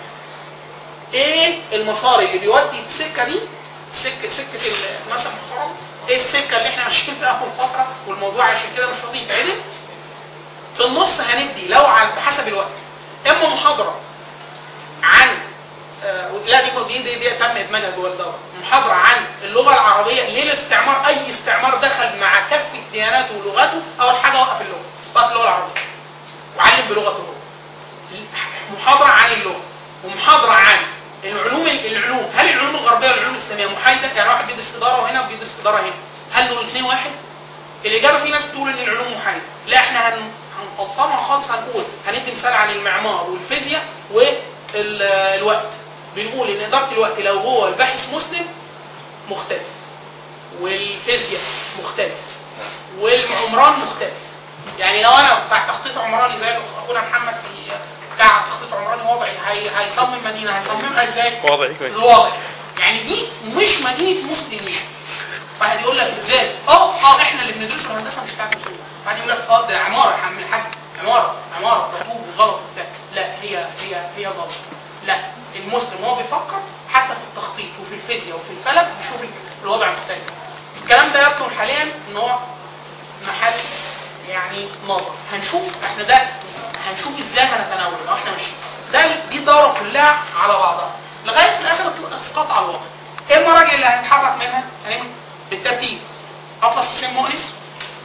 ايه المسار اللي بيودي السكه دي سكه سكه الناس المحترم ايه السكه اللي احنا ماشيين فيها اخر فتره والموضوع عشان كده مش راضي يتعدل في النص هندي لو على بحسب الوقت اما محاضره عن آه، لا دي دي دي, دي تم ادماجها جوه الدوره محاضره عن اللغه العربيه ليه الاستعمار اي استعمار دخل مع كافه دياناته ولغاته اول حاجه وقف اللغه وقف اللغه العربيه وعلم بلغته هو محاضره عن اللغه ومحاضره عن العلوم العلوم هل العلوم الغربيه والعلوم الاسلاميه محايده يعني واحد بيدرس اداره هنا وبيدرس اداره هنا هل دول الاثنين واحد الاجابه في ناس بتقول ان العلوم محايده لا احنا هن هنفصلها خالص هنقول هندي مثال عن المعمار والفيزياء والوقت بنقول ان اداره الوقت لو هو الباحث مسلم مختلف والفيزياء مختلف والعمران مختلف يعني لو انا بتاع تخطيط عمراني زي اخونا محمد في بتاع تخطيط عمراني وضعي هي هيصمم مدينه هيصممها ازاي؟ وضعي كويس الواضح يعني دي مش مدينه مسلمين واحد يقول لك ازاي؟ اه اه احنا اللي بندرسه الهندسه مش بتاعت مسلمين واحد يقول لك اه ده عماره يا عم الحاج عماره عماره رطوب وغلط وبتاع لا هي هي هي ظلم لا المسلم هو بيفكر حتى في التخطيط وفي الفيزياء وفي الفلك بيشوف الوضع مختلف الكلام ده يبدو حاليا ان هو محل يعني نظر هنشوف احنا ده هنشوف ازاي هنتناول لو احنا ماشيين ده دي الدوره كلها على بعضها لغايه في الاخر تبقى اسقاط على الواقع ايه المراجع اللي هنتحرك منها؟ هنعمل بالترتيب اطلس حسين مؤنس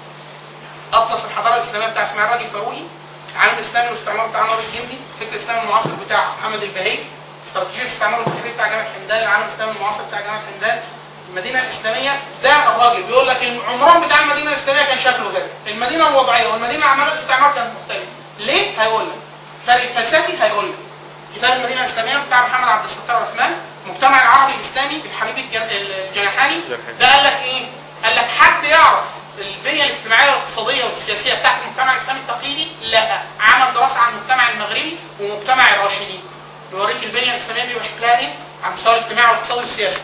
اطلس الحضاره الاسلاميه بتاع اسماعيل راجل فاروقي العالم الاسلامي والاستعمار بتاع نور الجندي الفكر الاسلامي المعاصر بتاع محمد البهي استراتيجيه الاستعمار والتحرير بتاع جامع حمدان العالم الاسلامي المعاصر بتاع جامع حمدان المدينه الاسلاميه ده الراجل بيقول لك العمران بتاع المدينه الاسلاميه كان شكله كده المدينه الوضعيه والمدينه عماله الاستعمار كانت مختلفه ليه هيقول لك الفرق الفلسفي هيقول لك كتاب المدينه الاسلاميه بتاع محمد عبد الستار عثمان المجتمع العربي الاسلامي الحبيب الجن- الجناحاني ده قال لك ايه؟ قال لك حد يعرف البنيه الاجتماعيه والاقتصاديه والسياسيه بتاعت المجتمع الاسلامي التقليدي؟ لا عمل دراسه عن المجتمع المغربي ومجتمع الراشدين بيوريك البنيه الاسلاميه بيبقى شكلها ايه على المستوى الاجتماعي والاقتصادي والسياسي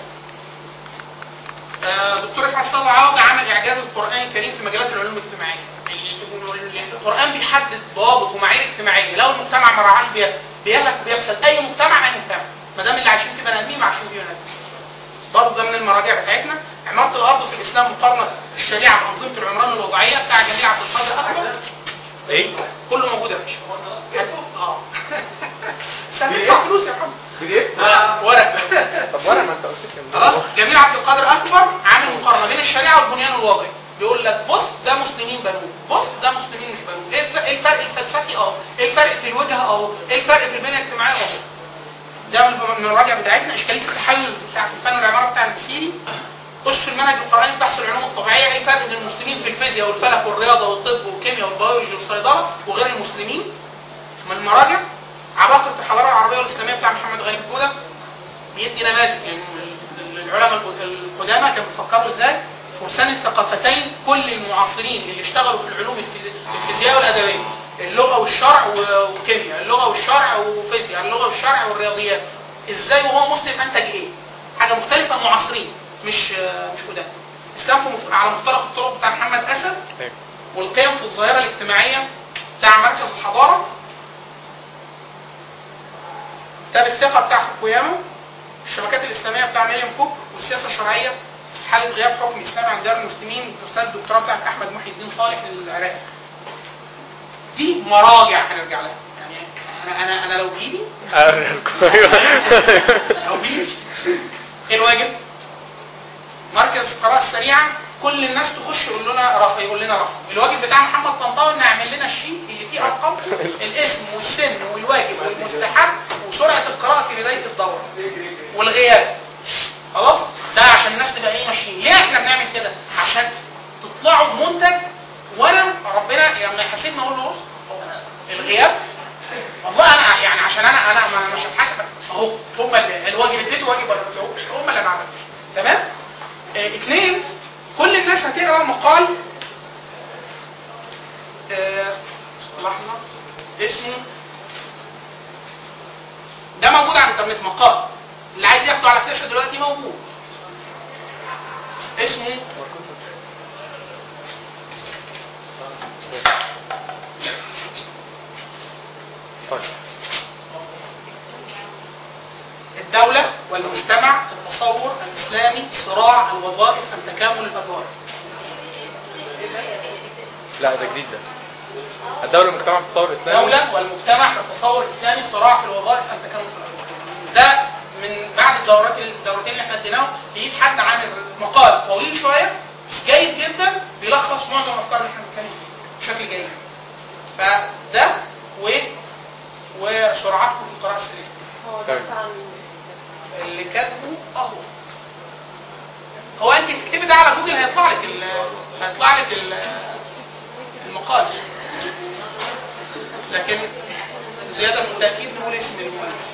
آه، دكتور رفعت صادق عوض عمل اعجاز القران الكريم في مجالات العلوم الاجتماعيه ال- ال- القران بيحدد ضوابط ومعايير اجتماعيه لو المجتمع ما رعاش بيها بيهلك وبيفسد اي مجتمع اي مجتمع ما دام اللي عايشين فيه بني ادمين عايشين فيه بني ادمين برضه ده من المراجع بتاعتنا عماره الارض في الاسلام مقارنه الشريعه بانظمه العمران الوضعيه بتاع جميل عبد القادر اكبر ايه؟ كله موجود يا باشا اه بس هتدفع فلوس يا محمد بي دي اف؟ آه، ورق طب ورق ما انت قلت لي خلاص جميل عبد القادر اكبر عامل مقارنه بين الشريعه والبنيان الوضعي بيقول لك بص ده مسلمين بنوه بص ده مسلمين مش بنوه ايه الف- إيه الفرق الفلسفي اهو ايه الفرق في الوجهه اهو ايه الفرق في البنيه الاجتماعيه اهو ده من من المراجع بتاعتنا اشكاليه التحيز بتاع الفن والعماره بتاع المسيري خش في المنهج القراني بتحصل العلوم الطبيعيه ايه الفرق بين المسلمين في الفيزياء والفلك والرياضه والطب والكيمياء والبيولوجي والصيدله وغير المسلمين من المراجع عباقرة الحضارة العربية والإسلامية بتاع محمد غريب جودة بيدي نماذج يعني العلماء القدامى كانوا بيفكروا ازاي فرسان الثقافتين كل المعاصرين اللي اشتغلوا في العلوم الفيزي- الفيزياء والادبيه اللغه والشرع و- والكيمياء اللغه والشرع وفيزياء اللغه والشرع والرياضيات ازاي وهو مسلم انتج ايه حاجه مختلفه معاصرين مش مش قدام الاسلام في مف- على مفترق الطرق بتاع محمد اسد أيوة. والقيم في الظاهره الاجتماعيه بتاع مركز الحضاره كتاب الثقه بتاع فوكوياما الشبكات الاسلاميه بتاع مريم كوك والسياسه الشرعيه في حاله غياب حكم اسلامي عن دار المسلمين في رساله الدكتوراه بتاعت احمد محي الدين صالح للعراق دي مراجع هنرجع لها يعني انا انا انا لو بايدي لو بايدي ايه الواجب؟ مركز القراءة السريعة كل الناس تخش يقول لنا رفع يقول لنا رفع الواجب بتاع محمد طنطاوي انه يعمل لنا الشيت اللي فيه ارقام الاسم والسن والواجب والمستحب وسرعة القراءة في بداية الدورة والغياب خلاص ده عشان الناس تبقى ايه ماشيين ليه احنا بنعمل كده عشان تطلعوا بمنتج وانا ربنا لما يحاسبني اقول له بص الغياب والله انا يعني عشان انا انا ما- مش هتحاسب اهو هم اللي الواجب اديته واجب ولا ما اديتهوش هم اللي ما عملوش تمام اه اثنين كل الناس هتقرا مقال اه لحظه اسمه ده موجود على الانترنت مقال اللي عايز ياخده على فلاشه دلوقتي موجود اسمه طيب الدولة والمجتمع في التصور الإسلامي صراع الوظائف أم تكامل الأدوار لا ده جديد ده الدولة المجتمع في التصور الإسلامي الدولة والمجتمع في التصور الإسلامي صراع في الوظائف أم تكامل في الأدوار ده من بعد الدورات الدورتين اللي احنا اديناهم لقيت حد عامل مقال طويل شوية بس جيد جدا بيلخص معظم الأفكار اللي احنا بنتكلم فيها بشكل جيد فده و وسرعتكم في القراءة السريعة هو ده طيب. بتاع مين؟ اللي كاتبه اهو هو انت تكتبي ده على جوجل هيطلع لك ال- هيطلع لك ال- المقال لكن زياده في التاكيد نقول اسم المؤلف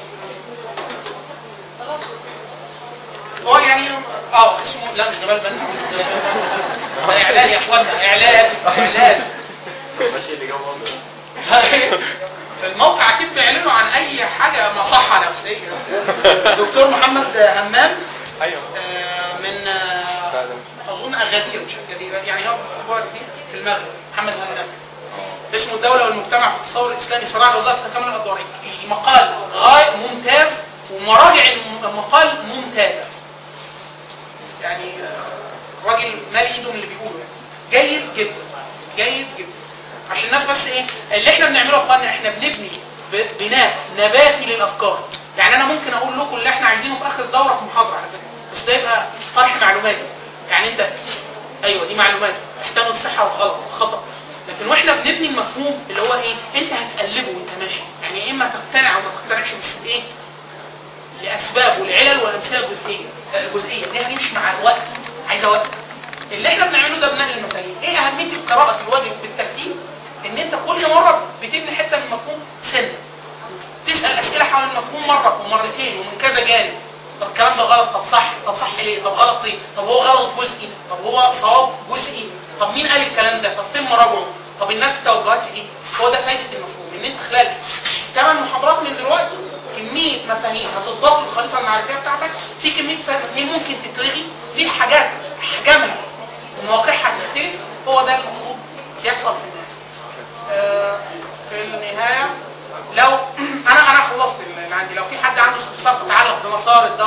هو يعني اه اسمه لا مش جمال بنا ده اعلان يا اخوانا اعلان اعلان ماشي اللي جنب بعض. في الموقع اكيد بيعلنوا عن اي حاجه مصحه نفسيه دكتور محمد همام أيوه آه، من لا، آه، ده مش- اظن اغادير مش اغادير يعني هو هو أغادير في المغرب محمد همام اسمه الدوله والمجتمع في التصور الاسلامي صراع وزاره تكامل الادوار المقال غايه ممتاز ومراجع الم- المقال ممتازه يعني آه، راجل مالي ايده من اللي بيقوله يعني جيد جدا جيد جدا عشان الناس بس ايه اللي احنا بنعمله يا اخوانا احنا بنبني ب- بناء نباتي للافكار يعني انا ممكن اقول لكم اللي احنا عايزينه في اخر الدوره في محاضره على فكره بس ده يبقى طرح معلوماتي يعني انت ايوه دي معلومات تحتمل صحه وغلط وخطا لكن واحنا بنبني المفهوم اللي هو ايه انت هتقلبه وانت ماشي يعني يا اما تقتنع او ما تقتنعش بس ايه لاسباب والعلل والامثله الجزئيه آه، الجزئيه دي هنمشي مع الوقت عايزه وقت اللي احنا بنعمله ده بناء المفاهيم ايه اهميه القراءه في الواجب بالترتيب ان انت كل مره بتبني حته من المفهوم سنه تسال اسئله حول المفهوم مره ومرتين ومن كذا جانب طب الكلام ده غلط طب صح طب صح ليه طب غلط ليه طب هو غلط جزئي طب هو صواب جزئي طب مين قال الكلام ده طب فين مراجعه طب الناس توجهات ايه هو ده فايده المفهوم ان انت خلال ثمان محاضرات من دلوقتي كميه مفاهيم هتضاف للخريطه المعرفيه بتاعتك في كميه مفاهيم ممكن تتلغي في حاجات احجامها ومواقعها تختلف هو ده المفروض يحصل في النهايه آه، في النهايه لو انا انا خلصت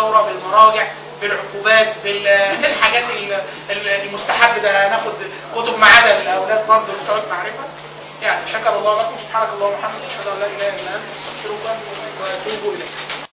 بالدوره بالمراجع بالعقوبات بال- بالحاجات ال- ال- المستحب ده هناخد كتب معاده للاولاد برضه بتوع معرفه يعني شكر الله لكم سبحانك اللهم وبحمدك اشهد ان لا اله الا انت استغفرك واتوب اليك